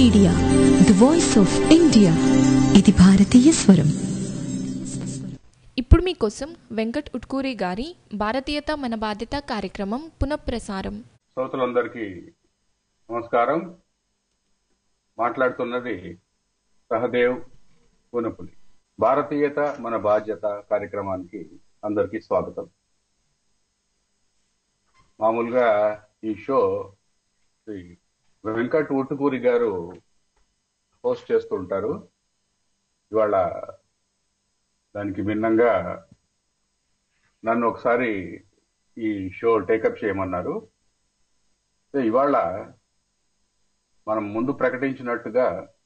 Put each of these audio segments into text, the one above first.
Media the voice of India ఇది భారతీయ స్వరం ఇప్పుడు మీకోసం వెంకట్ ఉట్కూరి గారి భారతీయత మన బాధ్యత కార్యక్రమం పునఃప్రసారం శ్రోతలందరికీ నమస్కారం మాట్లాడుతున్నది సహదేవ్ పూనపులి భారతీయత మన బాధ్యత కార్యక్రమానికి అందరికీ స్వాగతం మామూలుగా ఈ షో శ్రీ వెంకట్ ఉట్టుకూరి గారు హోస్ట్ చేస్తూ ఉంటారు ఇవాళ దానికి భిన్నంగా నన్ను ఒకసారి ఈ షో టేకప్ చేయమన్నారు సో ఇవాళ మనం ముందు ప్రకటించినట్టుగా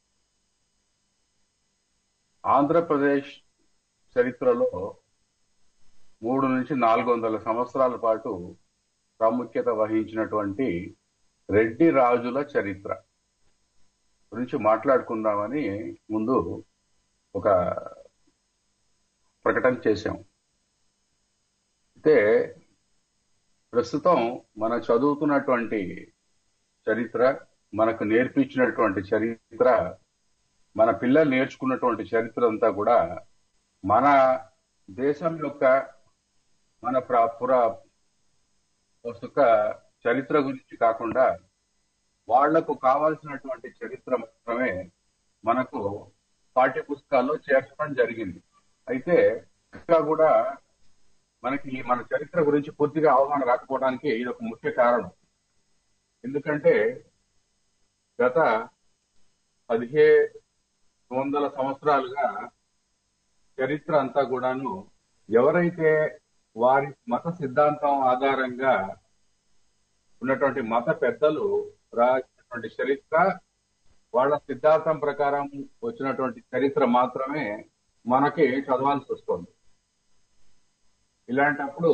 ఆంధ్రప్రదేశ్ చరిత్రలో మూడు నుంచి నాలుగు వందల సంవత్సరాల పాటు ప్రాముఖ్యత వహించినటువంటి రెడ్డి రాజుల చరిత్ర గురించి మాట్లాడుకుందామని ముందు ఒక ప్రకటన చేశాం అయితే ప్రస్తుతం మన చదువుతున్నటువంటి చరిత్ర మనకు నేర్పించినటువంటి చరిత్ర మన పిల్లలు నేర్చుకున్నటువంటి చరిత్ర అంతా కూడా మన దేశం యొక్క మన ప్ర- పుర యొక్క చరిత్ర గురించి కాకుండా వాళ్లకు కావాల్సినటువంటి చరిత్ర మాత్రమే మనకు పాఠ్య పుస్తకాల్లో చేర్చడం జరిగింది అయితే ఇంకా కూడా మనకి మన చరిత్ర గురించి పూర్తిగా అవగాహన రాకపోవడానికి ఇది ఒక ముఖ్య కారణం ఎందుకంటే గత పదిహే వందల సంవత్సరాలుగా చరిత్ర అంతా కూడాను ఎవరైతే వారి మత సిద్ధాంతం ఆధారంగా ఉన్నటువంటి మత పెద్దలు రాసినటువంటి చరిత్ర వాళ్ళ సిద్ధాంతం ప్రకారం వచ్చినటువంటి చరిత్ర మాత్రమే మనకి చదవాల్సి వస్తుంది ఇలాంటప్పుడు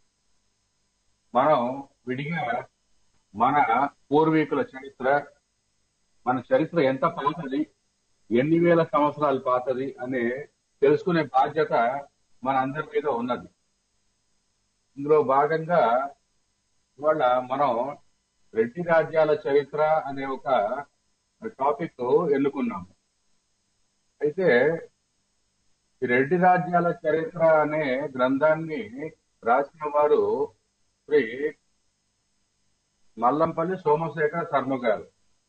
మనం విడిగా మన పూర్వీకుల చరిత్ర మన చరిత్ర ఎంత పాతది ఎన్ని వేల సంవత్సరాలు పాతది అని తెలుసుకునే బాధ్యత మన అందరి మీద ఉన్నది ఇందులో భాగంగా ఇవాళ మనం రెడ్డి రాజ్యాల చరిత్ర అనే ఒక టాపిక్ ఎన్నుకున్నాము అయితే ఈ రెడ్డి రాజ్యాల చరిత్ర అనే గ్రంథాన్ని రాసిన వారు శ్రీ మల్లంపల్లి సోమశేఖర శర్మ గారు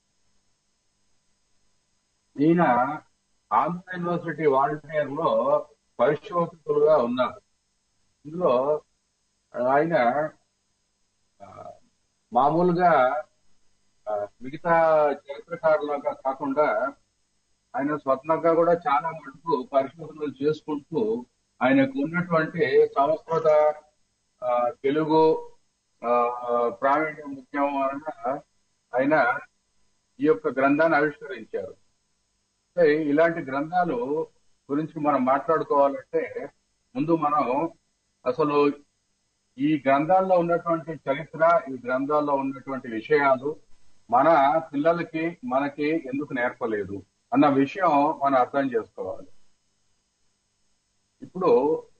ఈయన ఆంధ్ర యూనివర్సిటీ వాలంటీర్ లో పరిశోధకులుగా ఉన్నారు ఇందులో ఆయన ఆ, మామూలుగా ఆ, మిగతా చరిత్రకారులుగా కాకుండా ఆయన స్వతంత్రంగా కూడా చాలా మటుకు పరిశోధనలు చేసుకుంటూ ఆయనకు ఉన్నటువంటి సంస్కృత ఆ, తెలుగు ఆ, ప్రావీణ్యం ముఖ్యం వలన ఆయన ఈ యొక్క గ్రంథాన్ని ఆవిష్కరించారు అంటే ఇలాంటి గ్రంథాలు గురించి మనం మాట్లాడుకోవాలంటే ముందు మనం అసలు ఈ గ్రంథాల్లో ఉన్నటువంటి చరిత్ర ఈ గ్రంథాల్లో ఉన్నటువంటి విషయాలు మన పిల్లలకి మనకి ఎందుకు నేర్పలేదు అన్న విషయం మనం అర్థం చేసుకోవాలి ఇప్పుడు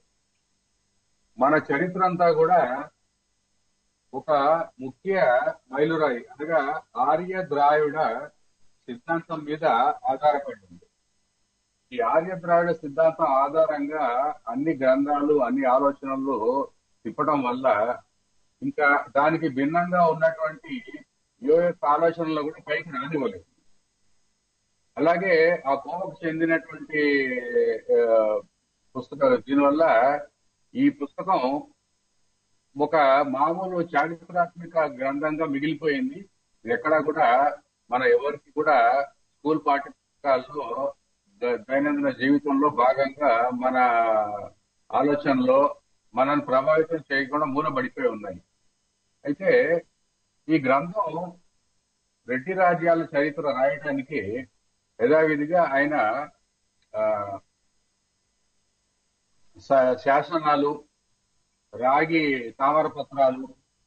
మన చరిత్ర అంతా కూడా ఒక ముఖ్య మైలురాయి అనగా ఆర్య ద్రావిడ సిద్ధాంతం మీద ఆధారపడి ఉంది ఈ ఆర్య ద్రావిడ సిద్ధాంతం ఆధారంగా అన్ని గ్రంథాలు అన్ని ఆలోచనలు తిప్పడం వల్ల ఇంకా దానికి భిన్నంగా ఉన్నటువంటి ఏ యొక్క ఆలోచనలు కూడా పైకి రానివ్వలేదు అలాగే ఆ కోవకు చెందినటువంటి ఆ, పుస్తకాలు దీనివల్ల ఈ పుస్తకం ఒక మామూలు చారిత్రాత్మక గ్రంథంగా మిగిలిపోయింది ఇది ఎక్కడా కూడా మన ఎవరికి కూడా స్కూల్ పాఠ్య పుస్తకాల్లో ద- దైనందిన జీవితంలో భాగంగా మన ఆలోచనలో మనల్ని ప్రభావితం చేయకుండా మూలబడిపోయి ఉన్నాయి అయితే ఈ గ్రంథం రెడ్డి రాజ్యాల చరిత్ర రాయడానికి యథావిధిగా ఆయన ఆ, శా- శాసనాలు రాగి తామరపత్రాలు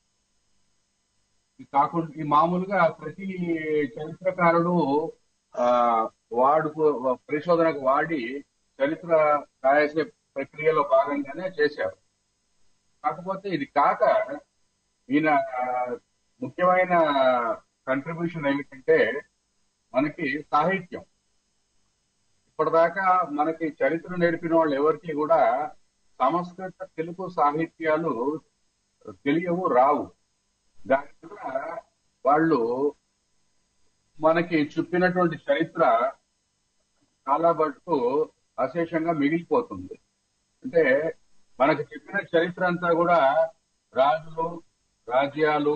ఇది కాకుండా ఈ మామూలుగా ప్రతి చరిత్రకారుడు ఆ వాడుకు పరిశోధనకు వాడి చరిత్ర రాసే ప్రక్రియలో భాగంగానే చేశారు కాకపోతే ఇది కాక ఈయన ముఖ్యమైన కంట్రిబ్యూషన్ ఏమిటంటే మనకి సాహిత్యం ఇప్పటిదాకా మనకి చరిత్ర నేర్పిన వాళ్ళు ఎవరికి కూడా సంస్కృత తెలుగు సాహిత్యాలు తెలియవు రావు దానివల్ల వాళ్ళు మనకి చెప్పినటువంటి చరిత్ర చాలా మటుకు అశేషంగా మిగిలిపోతుంది అంటే మనకి చెప్పిన చరిత్ర అంతా కూడా రాజులు రాజ్యాలు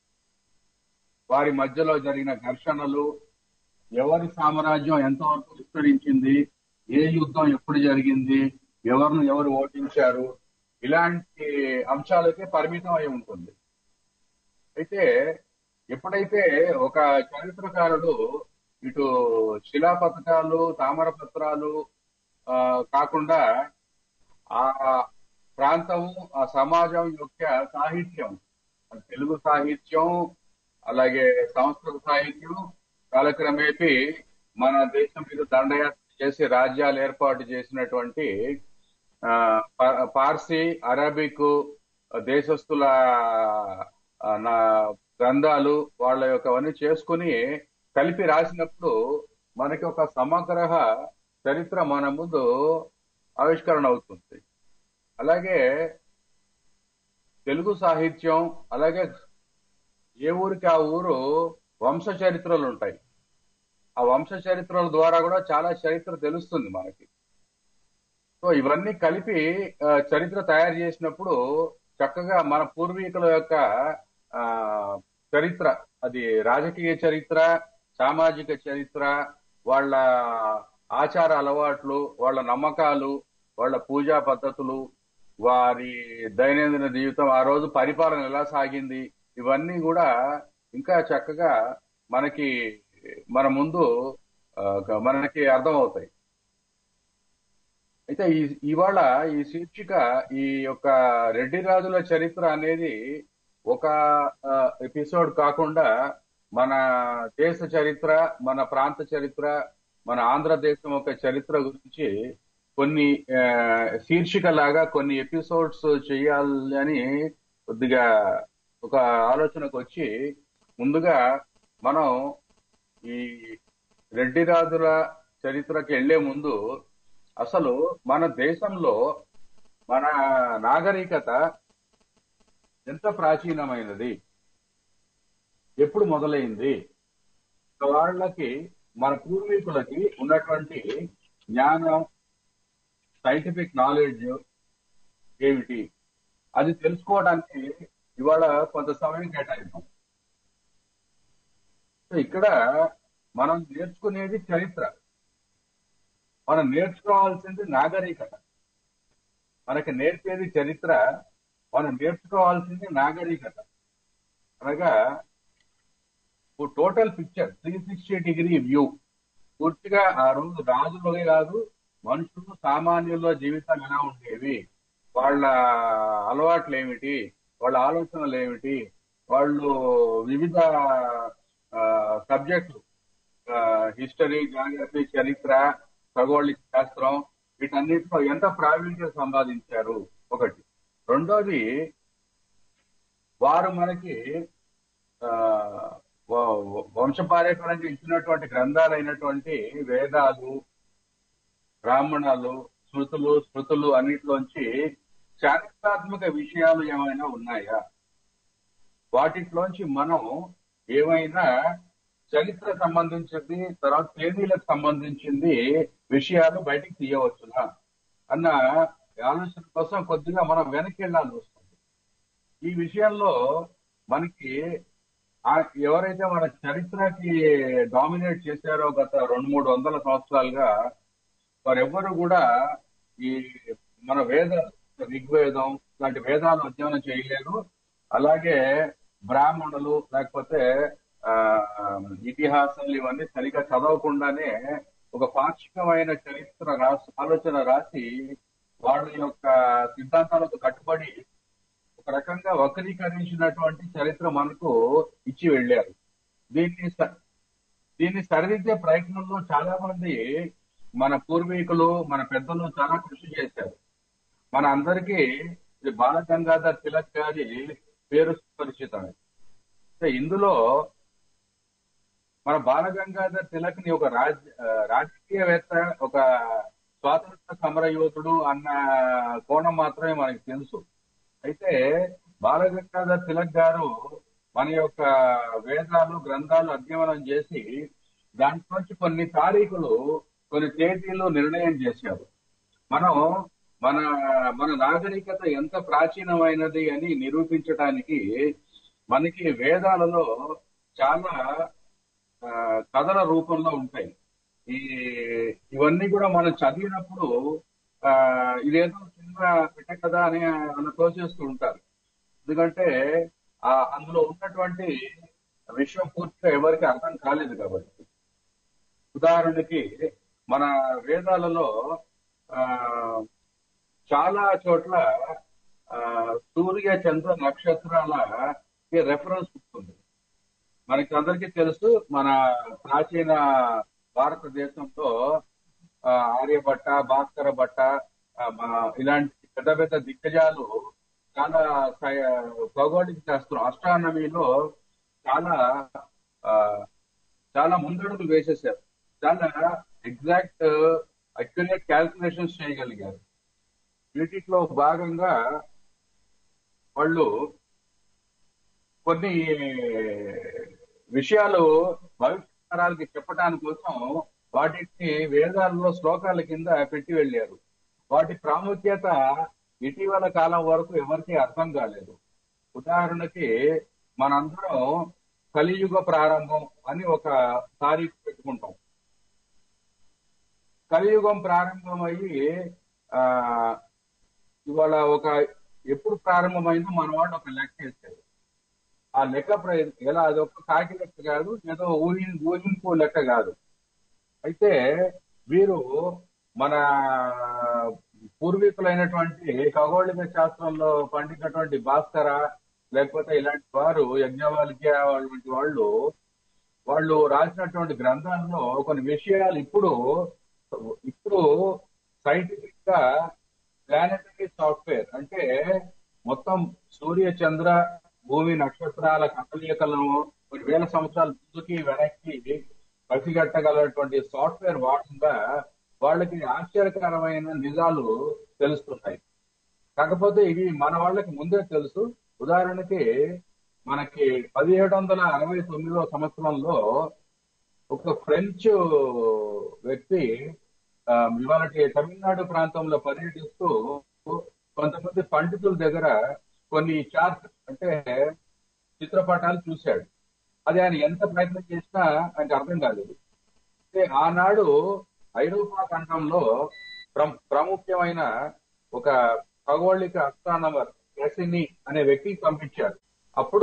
వారి మధ్యలో జరిగిన ఘర్షణలు ఎవరి సామ్రాజ్యం ఎంతవరకు విస్తరించింది ఏ యుద్ధం ఎప్పుడు జరిగింది ఎవరిని ఎవరు ఓటించారు ఇలాంటి అంశాలకే పరిమితం అయి ఉంటుంది అయితే ఎప్పుడైతే ఒక చరిత్రకారుడు ఇటు శిలా పథకాలు తామర పత్రాలు ఆ, కాకుండా ఆ ప్రాంతము ఆ సమాజం యొక్క సాహిత్యం తెలుగు సాహిత్యం అలాగే సంస్కృత సాహిత్యం కాలక్రమేపీ మన దేశం మీద దండయాత్ర చేసి రాజ్యాలు ఏర్పాటు చేసినటువంటి ఆ, పా- పార్సీ అరబిక్ దేశస్తుల ఆ, నా గ్రంథాలు వాళ్ళ యొక్క అవన్నీ చేసుకుని కలిపి రాసినప్పుడు మనకి ఒక సమగ్ర చరిత్ర మన ముందు ఆవిష్కరణ అవుతుంది అలాగే తెలుగు సాహిత్యం అలాగే ఏ ఊరికి ఆ ఊరు వంశ చరిత్రలు ఉంటాయి ఆ వంశ చరిత్రల ద్వారా కూడా చాలా చరిత్ర తెలుస్తుంది మనకి సో ఇవన్నీ కలిపి ఆ, చరిత్ర తయారు చేసినప్పుడు చక్కగా మన పూర్వీకుల యొక్క ఆ చరిత్ర అది రాజకీయ చరిత్ర సామాజిక చరిత్ర వాళ్ళ ఆచార అలవాట్లు వాళ్ళ నమ్మకాలు వాళ్ళ పూజా పద్ధతులు వారి దైనందిన జీవితం ఆ రోజు పరిపాలన ఎలా సాగింది ఇవన్నీ కూడా ఇంకా చక్కగా మనకి మన ముందు ఆ, మనకి అర్థమవుతాయి అయితే ఈ ఇవాళ ఈ శీర్షిక ఈ యొక్క రెడ్డి రాజుల చరిత్ర అనేది ఒక ఎపిసోడ్ కాకుండా మన దేశ చరిత్ర మన ప్రాంత చరిత్ర మన ఆంధ్రదేశం యొక్క చరిత్ర గురించి కొన్ని ఆ, శీర్షిక లాగా కొన్ని ఎపిసోడ్స్ చేయాలి అని కొద్దిగా ఒక ఆలోచనకు వచ్చి ముందుగా మనం ఈ రెడ్డి రాజుల చరిత్రకి వెళ్లే ముందు అసలు మన దేశంలో మన నాగరికత ఎంత ప్రాచీనమైనది ఎప్పుడు మొదలైంది వాళ్ళకి మన పూర్వీకులకి ఉన్నటువంటి జ్ఞానం సైంటిఫిక్ నాలెడ్జ్ ఏమిటి అది తెలుసుకోవడానికి ఇవాళ కొంత సమయం కేటాయిద్దాం సో ఇక్కడ మనం నేర్చుకునేది చరిత్ర మనం నేర్చుకోవాల్సింది నాగరికత మనకి నేర్పేది చరిత్ర మనం నేర్చుకోవాల్సింది నాగరికత అనగా total picture three sixty degree view పూర్తిగా ఆ రోజు రాజులే కాదు మనుషులు సామాన్యుల జీవితాలు ఎలా ఉండేవి వాళ్ళ అలవాట్లు ఏమిటి వాళ్ళ ఆలోచనలు ఏమిటి వాళ్ళు వివిధ సబ్జెక్టులు హిస్టరీ జాగ్రఫీ చరిత్ర ఖగోళిక శాస్త్రం వీటన్నిటిలో ఎంత ప్రావీణ్యం సంపాదించారు ఒకటి రెండోది వారు మనకి ఆ, వ- వంశపారంపర్యంగా ఇచ్చినటువంటి గ్రంథాలు అయినటువంటి వేదాలు బ్రాహ్మణాలు స్మృతులు స్మృతులు అన్నిటిలోంచి చారిత్రాత్మక విషయాలు ఏమైనా ఉన్నాయా వాటిలోంచి మనం ఏమైనా చరిత్ర సంబంధించింది తర్వాత తేదీలకు సంబంధించింది విషయాలు బయటికి తీయవచ్చునా అన్న ఆలోచన కోసం కొద్దిగా మనం వెనక్కి వెళ్ళాల్సి వస్తుంది ఈ విషయంలో మనకి ఆ- ఎవరైతే మన చరిత్రకి డామినేట్ చేశారో గత రెండు మూడు వందల సంవత్సరాలుగా వారెవ్వరు కూడా ఈ మన వేద ఋగ్వేదం లాంటి వేదాలు అధ్యయనం చేయలేరు అలాగే బ్రాహ్మణులు లేకపోతే ఆ ఇతిహాసాలు ఇవన్నీ సరిగా చదవకుండానే ఒక పాక్షికమైన చరిత్ర రాసి ఆలోచన రాసి వాళ్ళ యొక్క సిద్ధాంతాలకు కట్టుబడి ఒక రకంగా వక్రీకరించినటువంటి చరిత్ర మనకు ఇచ్చి వెళ్ళారు దీన్ని స- దీన్ని సరిదిద్దే ప్రయత్నంలో చాలా మంది మన పూర్వీకులు మన పెద్దలు చాలా కృషి చేశారు మన అందరికీ ఇది బాలగంగాధర్ తిలక్ గారి పేరు సుపరిచితమే సో ఇందులో మన బాలగంగాధర్ తిలక్ ని ఒక రాజ్ ఆ, రాజకీయవేత్త ఒక స్వాతంత్ర సమర యోధుడు అన్న కోణం మాత్రమే మనకి తెలుసు అయితే బాలగంగాధర్ తిలక్ గారు మన యొక్క వేదాలు గ్రంథాలు అధ్యయనం చేసి దాంట్లోంచి కొన్ని తారీఖులు కొన్ని తేదీలు నిర్ణయం చేశారు మనం మన మన నాగరికత ఎంత ప్రాచీనమైనది అని నిరూపించడానికి మనకి వేదాలలో చాలా ఆ, కథల రూపంలో ఉంటాయి ఈ ఇవన్నీ కూడా మనం చదివినప్పుడు ఆ ఇదేదో చిన్న పెట్ట కదా అని అలా తోచేస్తూ ఉంటారు ఎందుకంటే ఆ అందులో ఉన్నటువంటి విషయం పూర్తిగా ఎవరికి అర్థం కాలేదు కాబట్టి ఉదాహరణకి మన వేదాలలో ఆ చాలా చోట్ల ఆ, సూర్య చంద్ర నక్షత్రాల రెఫరెన్స్ ఉంటుంది మనకి అందరికీ తెలుసు మన ప్రాచీన భారతదేశంలో ఆ, ఆర్యభట్ట భాస్కర భట్ట ఆ, మా- ఇలాంటి పెద్ద పెద్ద దిగ్గజాలు చాలా సై- ఖగోళిక శాస్త్రం అస్ట్రానమీలో చాలా ఆ, చాలా ముందడుగులు వేసేసారు చాలా ఎగ్జాక్ట్ అక్యురేట్ క్యాల్కులేషన్స్ చేయగలిగారు వీటిలో భాగంగా వాళ్ళు కొన్ని విషయాలు భవిష్యత్ తరాలకి చెప్పడానికి కోసం వాటిని వేదాల్లో శ్లోకాల కింద పెట్టి వెళ్ళారు వాటి ప్రాముఖ్యత ఇటీవల కాలం వరకు ఎవరికీ అర్థం కాలేదు ఉదాహరణకి మనందరం కలియుగ ప్రారంభం అని ఒక తారీఖు పెట్టుకుంటాం కలియుగం ప్రారంభమయ్యి ఆ ఇవాళ ఒక ఎప్పుడు ప్రారంభమైందో మన వాళ్ళు ఒక లెక్క వేస్తారు ఆ లెక్క ప్ర- ఎలా అది ఒక కాకి లెక్క కాదు ఏదో ఊహి ఊహింపు లెక్క కాదు అయితే వీరు మన పూర్వీకులైనటువంటి ఖగోళిక శాస్త్రంలో పండినటువంటి భాస్కర లేకపోతే ఇలాంటి వారు యజ్ఞవాల్క్య వంటి వాళ్ళు వాళ్ళు రాసినటువంటి గ్రంథాల్లో కొన్ని విషయాలు ఇప్పుడు ఇప్పుడు సైంటిఫిక్ గా ప్లానటరీ సాఫ్ట్వేర్ అంటే మొత్తం సూర్య చంద్ర భూమి నక్షత్రాల కదలికలను కొన్ని వేల సంవత్సరాల ముందుకి వెనక్కి పసిగట్టగలటువంటి సాఫ్ట్వేర్ వాడకుండా వాళ్ళకి ఆశ్చర్యకరమైన నిజాలు తెలుస్తున్నాయి కాకపోతే ఇవి మన వాళ్ళకి ముందే తెలుసు ఉదాహరణకి మనకి పదిహేడు వందల అరవై తొమ్మిదో సంవత్సరంలో ఒక ఫ్రెంచ్ వ్యక్తి ఆ, ఇవాళ తమిళనాడు ప్రాంతంలో పర్యటిస్తూ కొంతమంది పండితుల దగ్గర కొన్ని చార్ట్ అంటే చిత్రపటాలు చూశాడు అది ఆయన ఎంత ప్రయత్నం చేసినా ఆయనకు అర్థం కాలేదు అంటే ఆనాడు ఐరోపా ఖండంలో ప్ర- ప్రాముఖ్యమైన ఒక ఖగోళిక అస్ట్రానమర్ క్యాసిని అనే వ్యక్తికి పంపించారు అప్పుడు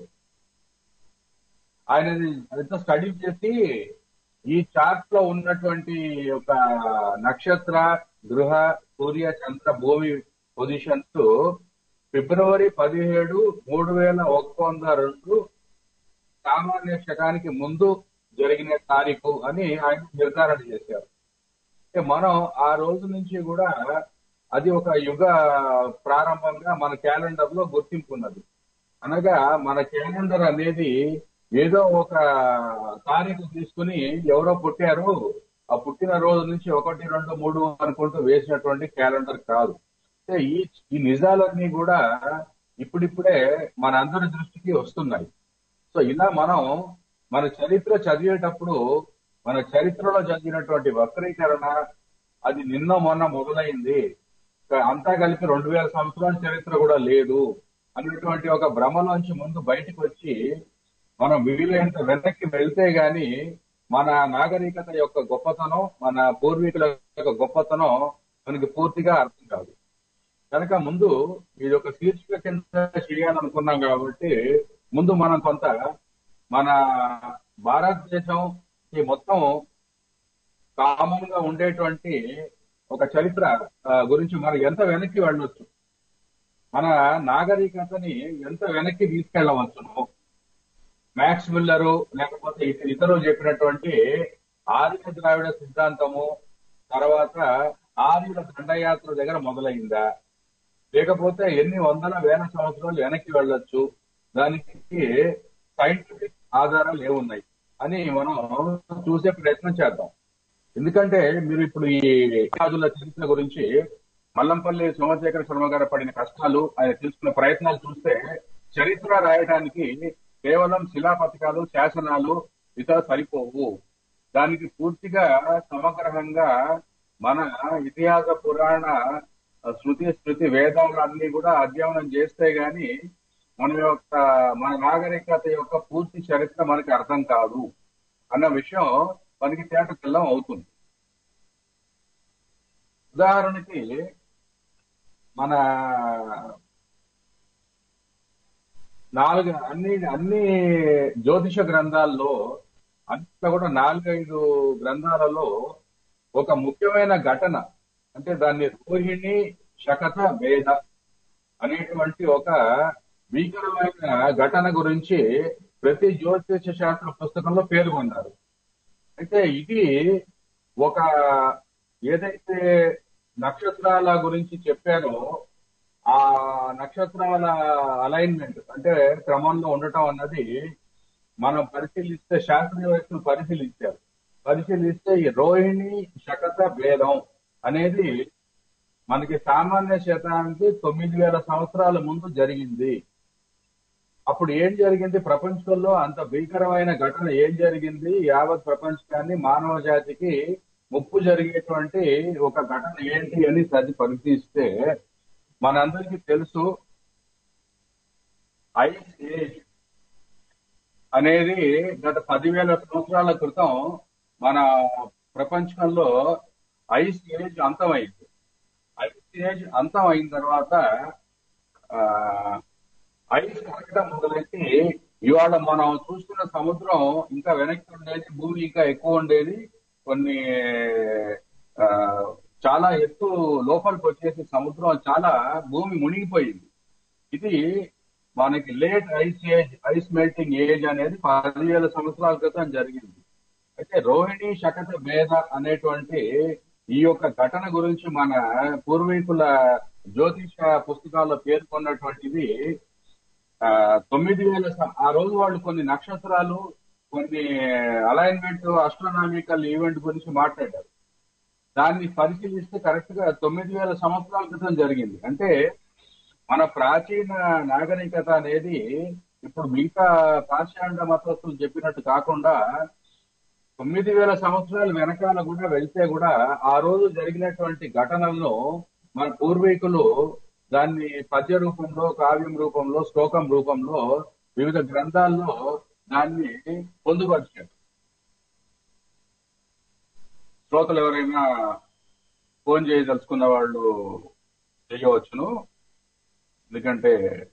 ఆయన అంతా స్టడీ చేసి ఈ చార్ట్ లో ఉన్నటువంటి ఒక నక్షత్ర గృహ సూర్య చంద్ర భూమి పొజిషన్స్ ఫిబ్రవరి పదిహేడు మూడు వేల ఒక్క వంద రెండు సామాన్య శకానికి ముందు జరిగిన తారీఖు అని ఆయన నిర్ధారణ చేశారు అంటే మనం ఆ రోజు నుంచి కూడా అది ఒక యుగ ప్రారంభంగా మన క్యాలెండర్ లో గుర్తింపు ఉన్నది అనగా మన క్యాలెండర్ అనేది ఏదో ఒక తారీఖు తీసుకుని ఎవరో పుట్టారు ఆ పుట్టిన రోజు నుంచి ఒకటి రెండు మూడు అనుకుంటూ వేసినటువంటి క్యాలెండర్ కాదు అంటే ఈ ఈ నిజాలన్నీ కూడా ఇప్పుడిప్పుడే మన అందరి దృష్టికి వస్తున్నాయి సో ఇలా మనం మన చరిత్ర చదివేటప్పుడు మన చరిత్రలో జరిగినటువంటి వక్రీకరణ అది నిన్న మొన్న మొదలైంది ఇక అంతా కలిపి రెండు వేల సంవత్సరాల చరిత్ర కూడా లేదు అనేటువంటి ఒక భ్రమలోంచి ముందు బయటకు వచ్చి మనం వీలైనంత వెనక్కి వెళ్తే గాని మన నాగరికత యొక్క గొప్పతనం మన పూర్వీకుల యొక్క గొప్పతనం మనకి పూర్తిగా అర్థం కాదు కనుక ముందు ఇది ఒక శీర్షిక కింద చేయాలనుకున్నాం కాబట్టి ముందు మనం కొంత మన భారతదేశం ఈ మొత్తం కామన్ గా ఉండేటువంటి ఒక చరిత్ర ఆ, గురించి మనం ఎంత వెనక్కి వెళ్ళొచ్చు మన నాగరికతని ఎంత వెనక్కి తీసుకెళ్లవచ్చును మ్యాక్స్ మిల్లరు లేకపోతే ఇత- ఇతరులు చెప్పినటువంటి ఆర్య ద్రావిడ సిద్ధాంతము తర్వాత ఆర్యుల దండయాత్ర దగ్గర మొదలైందా లేకపోతే ఎన్ని వందల వేల సంవత్సరాలు వెనక్కి వెళ్ళొచ్చు దానికి సైంటిఫిక్ ఆధారాలు ఏమున్నాయి అని మనం చూసే ప్రయత్నం చేద్దాం ఎందుకంటే మీరు ఇప్పుడు ఈ రాజుల చరిత్ర గురించి మల్లంపల్లి సోమశేఖర శర్మ గారు పడిన కష్టాలు ఆయన తీసుకున్న ప్రయత్నాలు చూస్తే చరిత్ర రాయడానికి కేవలం శిలాపథకాలు శాసనాలు ఇతర సరిపోవు దానికి పూర్తిగా సమగ్రంగా మన ఇతిహాస పురాణ శృతి స్మృతి వేదాలన్నీ కూడా అధ్యయనం చేస్తే గాని మన యొక్క మన నాగరికత యొక్క పూర్తి చరిత్ర మనకి అర్థం కాదు అన్న విషయం మనకి తేట తెల్లం అవుతుంది ఉదాహరణకి మన నాలుగు అన్ని అన్ని జ్యోతిష గ్రంథాల్లో అంతా కూడా నాలుగైదు గ్రంథాలలో ఒక ముఖ్యమైన ఘటన అంటే దాన్ని రోహిణి శకత భేద అనేటువంటి ఒక భీకరమైన ఘటన గురించి ప్రతి జ్యోతిష శాస్త్ర పుస్తకంలో పేర్కొన్నారు అయితే ఇది ఒక ఏదైతే నక్షత్రాల గురించి చెప్పారో ఆ నక్షత్రాల అలైన్మెంట్ అంటే క్రమంలో ఉండటం అన్నది మనం పరిశీలిస్తే శాస్త్రీయవేత్తలు పరిశీలించారు పరిశీలిస్తే ఈ రోహిణి శకత భేదం అనేది మనకి సామాన్య శతానికి తొమ్మిది వేల సంవత్సరాల ముందు జరిగింది అప్పుడు ఏం జరిగింది ప్రపంచంలో అంత భీకరమైన ఘటన ఏం జరిగింది యావత్ ప్రపంచాన్ని మానవ జాతికి ముప్పు జరిగేటువంటి ఒక ఘటన ఏంటి అని సరి పరిశీలిస్తే మనందరికీ తెలుసు ఐస్ ఏజ్ అనేది గత పదివేల సంవత్సరాల క్రితం మన ప్రపంచంలో ఐస్ ఏజ్ అంతమైంది ఐస్ ఏజ్ అంతం అయిన తర్వాత ఆ, ఐస్ కరగడం మొదలెట్టి ఇవాళ మనం చూస్తున్న సముద్రం ఇంకా వెనక్కి ఉండేది భూమి ఇంకా ఎక్కువ ఉండేది కొన్ని ఆ, చాలా ఎత్తు లోపలికి వచ్చేసి సముద్రం చాలా భూమి మునిగిపోయింది ఇది మనకి late ice age ice melting age అనేది పదివేల సంవత్సరాల క్రితం జరిగింది అయితే రోహిణి శకట భేద అనేటువంటి ఈ యొక్క ఘటన గురించి మన పూర్వీకుల జ్యోతిష పుస్తకాల్లో పేర్కొన్నటువంటిది ఆ, తొమ్మిది వేల సం- ఆ రోజు వాళ్ళు కొన్ని నక్షత్రాలు కొన్ని అలైన్మెంట్ అస్ట్రోనామికల్ ఈవెంట్ గురించి మాట్లాడారు దాన్ని పరిశీలిస్తే కరెక్ట్ గా తొమ్మిది వేల సంవత్సరాల క్రితం జరిగింది అంటే మన ప్రాచీన నాగరికత అనేది ఇప్పుడు మిగతా పాశ్చాత్య మతస్థులు చెప్పినట్టు కాకుండా తొమ్మిది వేల సంవత్సరాల వెనకాల కూడా వెళ్తే కూడా ఆ రోజు జరిగినటువంటి ఘటనలను మన పూర్వీకులు దాన్ని పద్య రూపంలో కావ్యం రూపంలో శ్లోకం రూపంలో వివిధ గ్రంథాల్లో దాన్ని పొందుపరిచారు శ్రోతలు ఎవరైనా ఫోన్ చేయదలుచుకున్న వాళ్ళు చేయవచ్చును ఎందుకంటే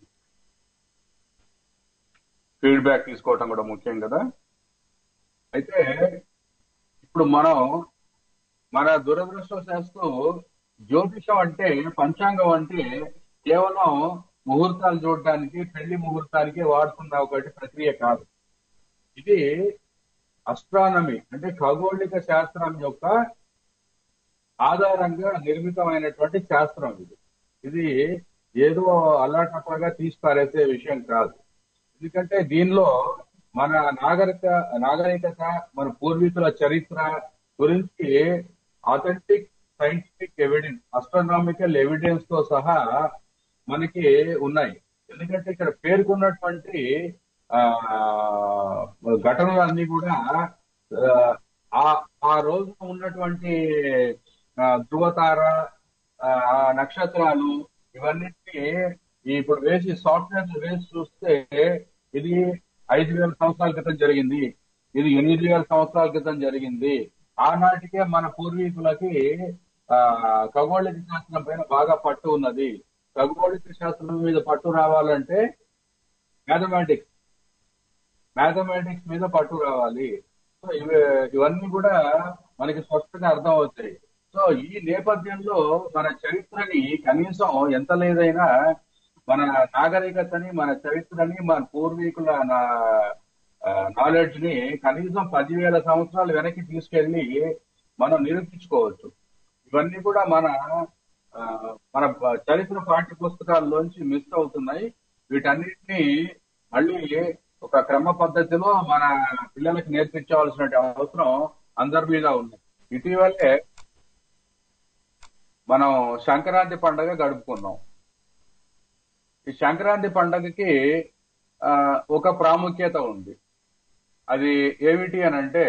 ఫీడ్బ్యాక్ తీసుకోవటం కూడా ముఖ్యం కదా అయితే ఇప్పుడు మనం మన దురదృష్టవశాస్తు జ్యోతిషం అంటే పంచాంగం అంటే కేవలం ముహూర్తాలు చూడడానికి పెళ్లి ముహూర్తానికి వాడుతున్న ఒకటి ప్రక్రియ కాదు ఇది అస్ట్రానమీ అంటే ఖగోళిక శాస్త్రం యొక్క ఆధారంగా నిర్మితమైనటువంటి శాస్త్రం ఇది ఇది ఏదో అల్లాటప్పగా తీసి పారేసే విషయం కాదు ఎందుకంటే దీనిలో మన నాగరిక నాగరికత మన పూర్వీకుల చరిత్ర గురించి authentic scientific evidence astronomical evidence తో సహా మనకి ఉన్నాయి ఎందుకంటే ఇక్కడ పేర్కొన్నటువంటి ఆ ఘటనలన్నీ కూడా ఆ ఆ రోజు ఉన్నటువంటి ఆ, ధృవతార ఆ ఆ నక్షత్రాలు ఇవన్నిటిని ఇప్పుడు వేసి సాఫ్ట్వేర్ వేసి చూస్తే ఇది ఐదు వేల సంవత్సరాల క్రితం జరిగింది ఇది ఎనిమిది వేల సంవత్సరాల క్రితం జరిగింది ఆనాటికే మన పూర్వీకులకి ఆ ఖగోళిక శాస్త్రం పైన బాగా పట్టు ఉన్నది ఖగోళిక శాస్త్రం మీద పట్టు రావాలంటే మ్యాథమెటిక్స్ మ్యాథమెటిక్స్ మీద పట్టు రావాలి సో ఇవి ఇవన్నీ కూడా మనకి స్పష్టంగా అర్థం అవుతాయి సో ఈ నేపథ్యంలో మన చరిత్రని కనీసం ఎంత లేదైనా మన నాగరికతని మన చరిత్రని మన పూర్వీకుల నాలెడ్జ్ ని కనీసం పదివేల సంవత్సరాలు వెనక్కి తీసుకెళ్లి మనం నిరూపించుకోవచ్చు ఇవన్నీ కూడా మన ఆ, మన చరిత్ర పాఠ్య పుస్తకాల్లోంచి మిస్ అవుతున్నాయి వీటన్నిటిని మళ్ళీ ఒక క్రమ పద్ధతిలో మన పిల్లలకి నేర్పించవలసిన అవసరం అందరి మీద ఉంది ఇటీవలే మనం సంక్రాంతి పండగ గడుపుకున్నాం ఈ సంక్రాంతి పండగకి ఆ, ఒక ప్రాముఖ్యత ఉంది అది ఏమిటి అని అంటే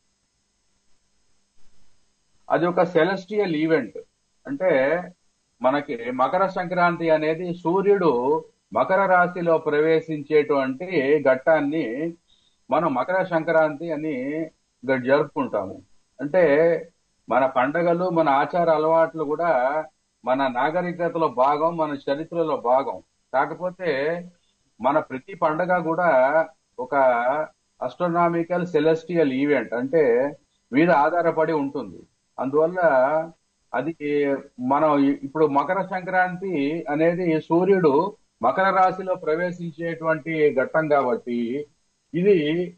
అది ఒక సెలెస్టియల్ ఈవెంట్ అంటే మనకి మకర సంక్రాంతి అనేది సూర్యుడు మకర రాశిలో ప్రవేశించేటువంటి ఘట్టాన్ని మనం మకర సంక్రాంతి అని గ- జరుపుకుంటాము అంటే మన పండగలు మన ఆచార అలవాట్లు కూడా మన నాగరికతలో భాగం మన చరిత్రలో భాగం కాకపోతే మన ప్రతి పండగ కూడా ఒక అస్ట్రోనామికల్ సెలెస్టియల్ ఈవెంట్ అంటే మీద ఆధారపడి ఉంటుంది అందువల్ల అది మనం ఇ- ఇప్పుడు మకర సంక్రాంతి అనేది సూర్యుడు మకర రాశిలో ప్రవేశించేటువంటి ఘట్టం కాబట్టి ఇది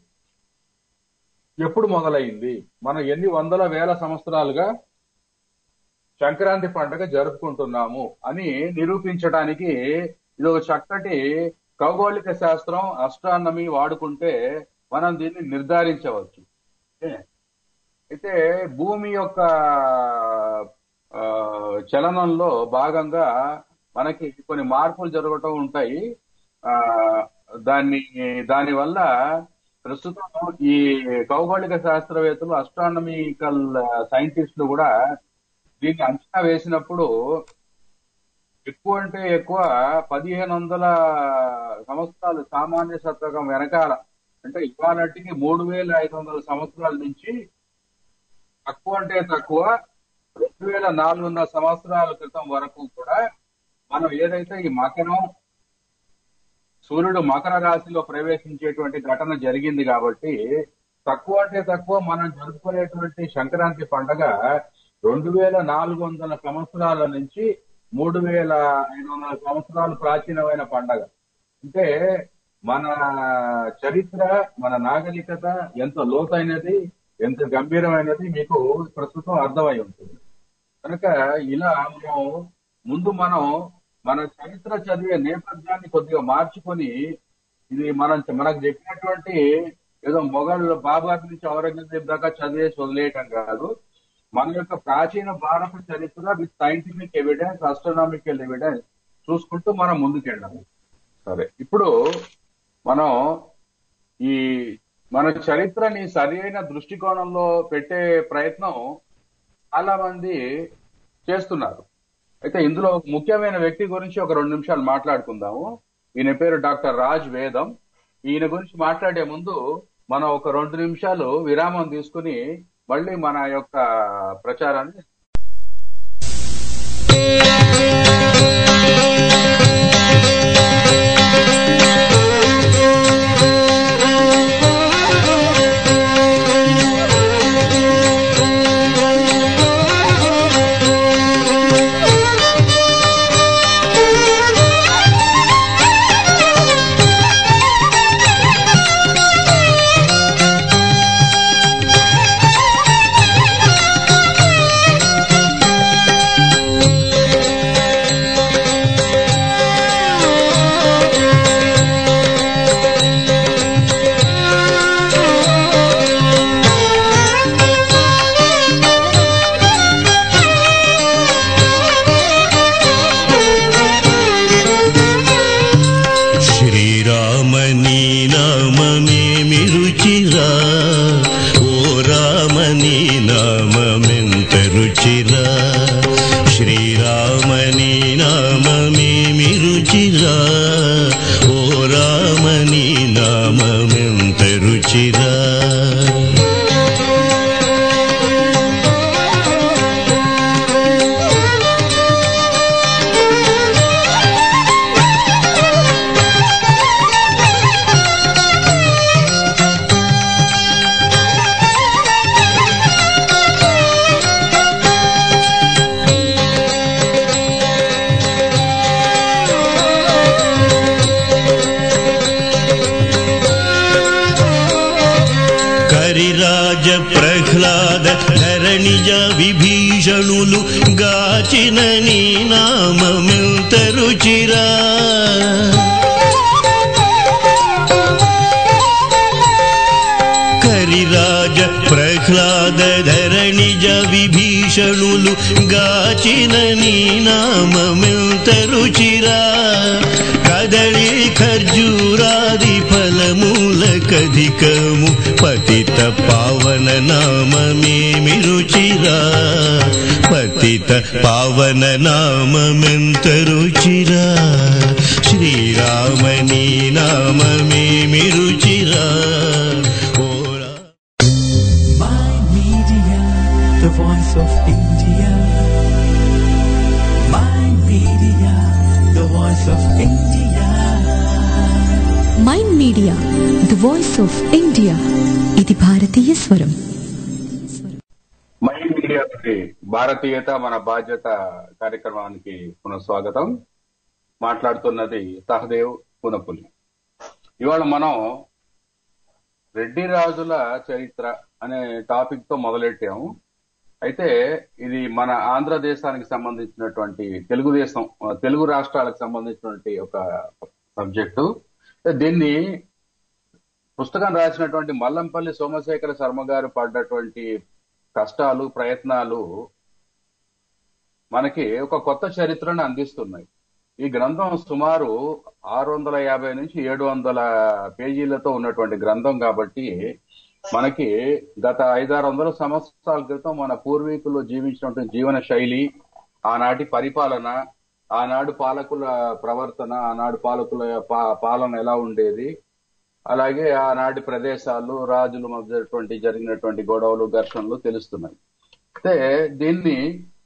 ఎప్పుడు మొదలైంది మనం ఎన్ని వందల వేల సంవత్సరాలుగా సంక్రాంతి పండుగ జరుపుకుంటున్నాము అని నిరూపించడానికి ఇది ఒక చక్కటి ఖగోళిక శాస్త్రం అస్ట్రానమీ వాడుకుంటే మనం దీన్ని నిర్ధారించవచ్చు ఓకే? అయితే భూమి యొక్క ఆ, చలనంలో భాగంగా మనకి కొన్ని మార్పులు జరగటం ఉంటాయి ఆ దాన్ని దాని వల్ల ప్రస్తుతం ఈ ఖగోళిక శాస్త్రవేత్తలు అస్ట్రానమికల్ సైంటిస్టులు కూడా దీన్ని అంచనా వేసినప్పుడు ఎక్కువ అంటే ఎక్కువ పదిహేను వందల సంవత్సరాలు సామాన్య శతకం వెనకాల అంటే ఇవాళకి మూడు వేల ఐదు వందల సంవత్సరాల నుంచి తక్కువ అంటే తక్కువ రెండు వేల నాలుగు వందల సంవత్సరాల క్రితం వరకు కూడా మనం ఏదైతే ఈ మకరం సూర్యుడు మకర రాశిలో ప్రవేశించేటువంటి ఘటన జరిగింది కాబట్టి తక్కువ అంటే తక్కువ మనం జరుపుకునేటువంటి సంక్రాంతి పండగ రెండు వేల నాలుగు వందల సంవత్సరాల నుంచి మూడు వేల ఐదు వందల సంవత్సరాలు ప్రాచీనమైన పండగ అంటే మన చరిత్ర మన నాగరికత ఎంత లోతైనది ఎంత గంభీరమైనది మీకు ప్రస్తుతం అర్థమై ఉంటుంది కనుక ఇలా మనం ముందు మనం మన చరిత్ర చదివే నేపథ్యాన్ని కొద్దిగా మార్చుకొని ఇది మనం మనకు చెప్పినటువంటి ఏదో మొఘల్ బాబర్ నుంచి ఔరంగజేబ్ దాకా చదివేసి వదిలేయటం కాదు మన యొక్క ప్రాచీన భారత చరిత్ర with scientific evidence astronomical evidence చూసుకుంటూ మనం ముందుకెళ్ళాలి సరే ఇప్పుడు మనం ఈ మన చరిత్రని సరి అయిన దృష్టికోణంలో పెట్టే ప్రయత్నం చాలా మంది చేస్తున్నారు అయితే ఇందులో ఒక ముఖ్యమైన వ్యక్తి గురించి ఒక రెండు నిమిషాలు మాట్లాడుకుందాము ఈయన పేరు డాక్టర్ రాజ్ వేదం ఈయన గురించి మాట్లాడే ముందు మనం ఒక రెండు నిమిషాలు విరామం తీసుకుని మళ్ళీ మన యొక్క ప్రచారాన్ని శ్రీరామని నామమేమి రుచిరా ఓ రామని నామమెంత రుచిరా శ్రీరామని నామమేమి రుచిరా ఓ రామని నామమెంత రుచిరా కరిరాజ ప్రహ్లాద ధరణిజ విభీషణులు గాచిన నీ నామమెంత రుచిరా ప్రహ్లాదధరణిజ విభీషణులు గాచిన నీ నామమెంత రుచిరా కదళి ఖర్జూరాది ఫలమూలకధికము పతిత పావన నామమేమి రుచిరా పతిత పావన నామమెంత రుచిరా శ్రీరామని నామమేమి రుచిరా ఓరా My Media, the voice of India. My Media, the voice of India. Mind media the voice of India ఇది భారతీయ స్వరం మై మీడియాకి భారతీయత మన బాధ్యత కార్యక్రమానికి పునఃస్వాగతం మాట్లాడుతున్నది సహదేవ్ పునపులి ఇవాళ మనం రెడ్డి రాజుల చరిత్ర అనే టాపిక్ తో మొదలెట్టాము అయితే ఇది మన ఆంధ్రదేశానికి సంబంధించినటువంటి తెలుగుదేశం ఆ, తెలుగు రాష్ట్రాలకు సంబంధించినటువంటి ఒక సబ్జెక్టు దీన్ని పుస్తకం రాసినటువంటి మల్లంపల్లి సోమశేఖర శర్మ గారు పడ్డటువంటి కష్టాలు ప్రయత్నాలు మనకి ఒక కొత్త చరిత్రను అందిస్తున్నాయి ఈ గ్రంథం సుమారు ఆరు వందల యాభై నుంచి ఏడు వందల పేజీలతో ఉన్నటువంటి గ్రంథం కాబట్టి మనకి గత ఐదారు వందల సంవత్సరాల క్రితం మన పూర్వీకులు జీవించినటువంటి జీవన శైలి ఆనాటి పరిపాలన ఆనాడు పాలకుల ప్రవర్తన ఆనాడు పాలకుల పా- పాలన ఎలా ఉండేది అలాగే ఆనాటి ప్రదేశాలు రాజుల మధ్యటువంటి జరిగినటువంటి గొడవలు ఘర్షణలు తెలుస్తున్నాయి అయితే దీన్ని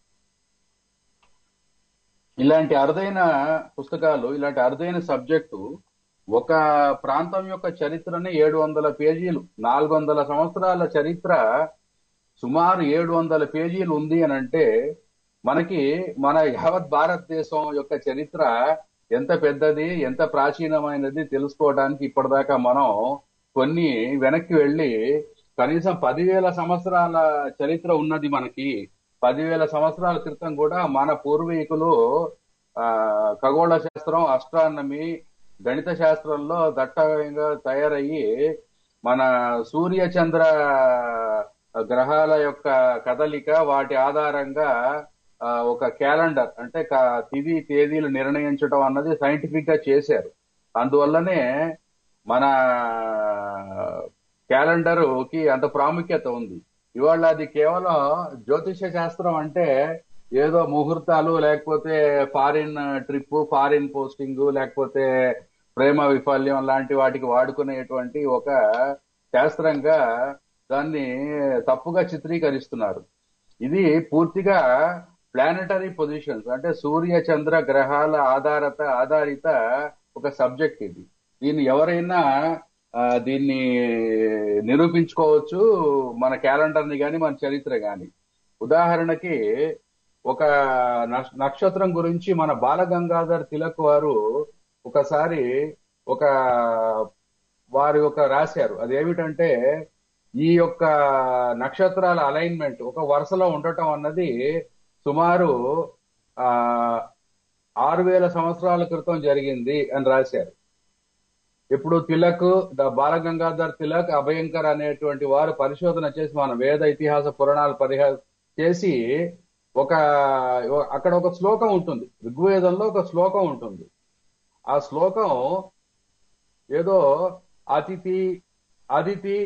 ఇలాంటి అరుదైన పుస్తకాలు ఇలాంటి అరుదైన సబ్జెక్టు ఒక ప్రాంతం యొక్క చరిత్రని ఏడు వందల పేజీలు నాలుగు వందల సంవత్సరాల చరిత్ర సుమారు ఏడు వందల పేజీలు ఉంది అని అంటే మనకి మన యావత్ భారతదేశం యొక్క చరిత్ర ఎంత పెద్దది ఎంత ప్రాచీనమైనది తెలుసుకోవడానికి ఇప్పటిదాకా మనం కొన్ని వెనక్కి వెళ్ళి కనీసం పదివేల సంవత్సరాల చరిత్ర ఉన్నది మనకి పదివేల సంవత్సరాల క్రితం కూడా మన పూర్వీకులు ఆ ఖగోళ శాస్త్రం అస్ట్రానమీ గణిత శాస్త్రంలో దట్టంగా తయారయ్యి మన సూర్య చంద్ర గ్రహాల యొక్క కదలిక వాటి ఆధారంగా ఆ, ఒక క్యాలెండర్ అంటే క- తిథి తేదీలు నిర్ణయించడం అన్నది సైంటిఫిక్ గా చేశారు అందువల్లనే మన క్యాలెండర్ కి అంత ప్రాముఖ్యత ఉంది ఇవాళ అది కేవలం జ్యోతిష శాస్త్రం అంటే ఏదో ముహూర్తాలు లేకపోతే ఫారిన్ ట్రిప్ ఫారిన్ పోస్టింగ్ లేకపోతే ప్రేమ విఫల్యం లాంటి వాటికి వాడుకునేటువంటి ఒక శాస్త్రంగా దాన్ని తప్పుగా చిత్రీకరిస్తున్నారు ఇది పూర్తిగా ప్లానటరీ పొజిషన్స్ అంటే సూర్య చంద్ర గ్రహాల ఆధారత ఆధారిత ఒక సబ్జెక్ట్ ఇది దీన్ని ఎవరైనా ఆ, దీన్ని నిరూపించుకోవచ్చు మన క్యాలెండర్ ని కానీ మన చరిత్ర కానీ ఉదాహరణకి ఒక నక్ష- నక్షత్రం గురించి మన బాలగంగాధర్ తిలక్ వారు ఒకసారి ఒక వారి యొక్క రాశారు అదేమిటంటే ఈ యొక్క నక్షత్రాల అలైన్మెంట్ ఒక వరుసలో ఉండటం అన్నది సుమారు ఆ ఆరు వేల సంవత్సరాల క్రితం జరిగింది అని రాశారు ఇప్పుడు తిలక్ ద బాలగంగాధర్ తిలక్ అభయంకర్ అనేటువంటి వారు పరిశోధన చేసి మన వేద ఇతిహాస పురాణాలు పరిహ చేసి ఒక అక్కడ ఒక శ్లోకం ఉంటుంది ఋగ్వేదంలో ఒక శ్లోకం ఉంటుంది ఆ శ్లోకం ఏదో అతిథి అదితి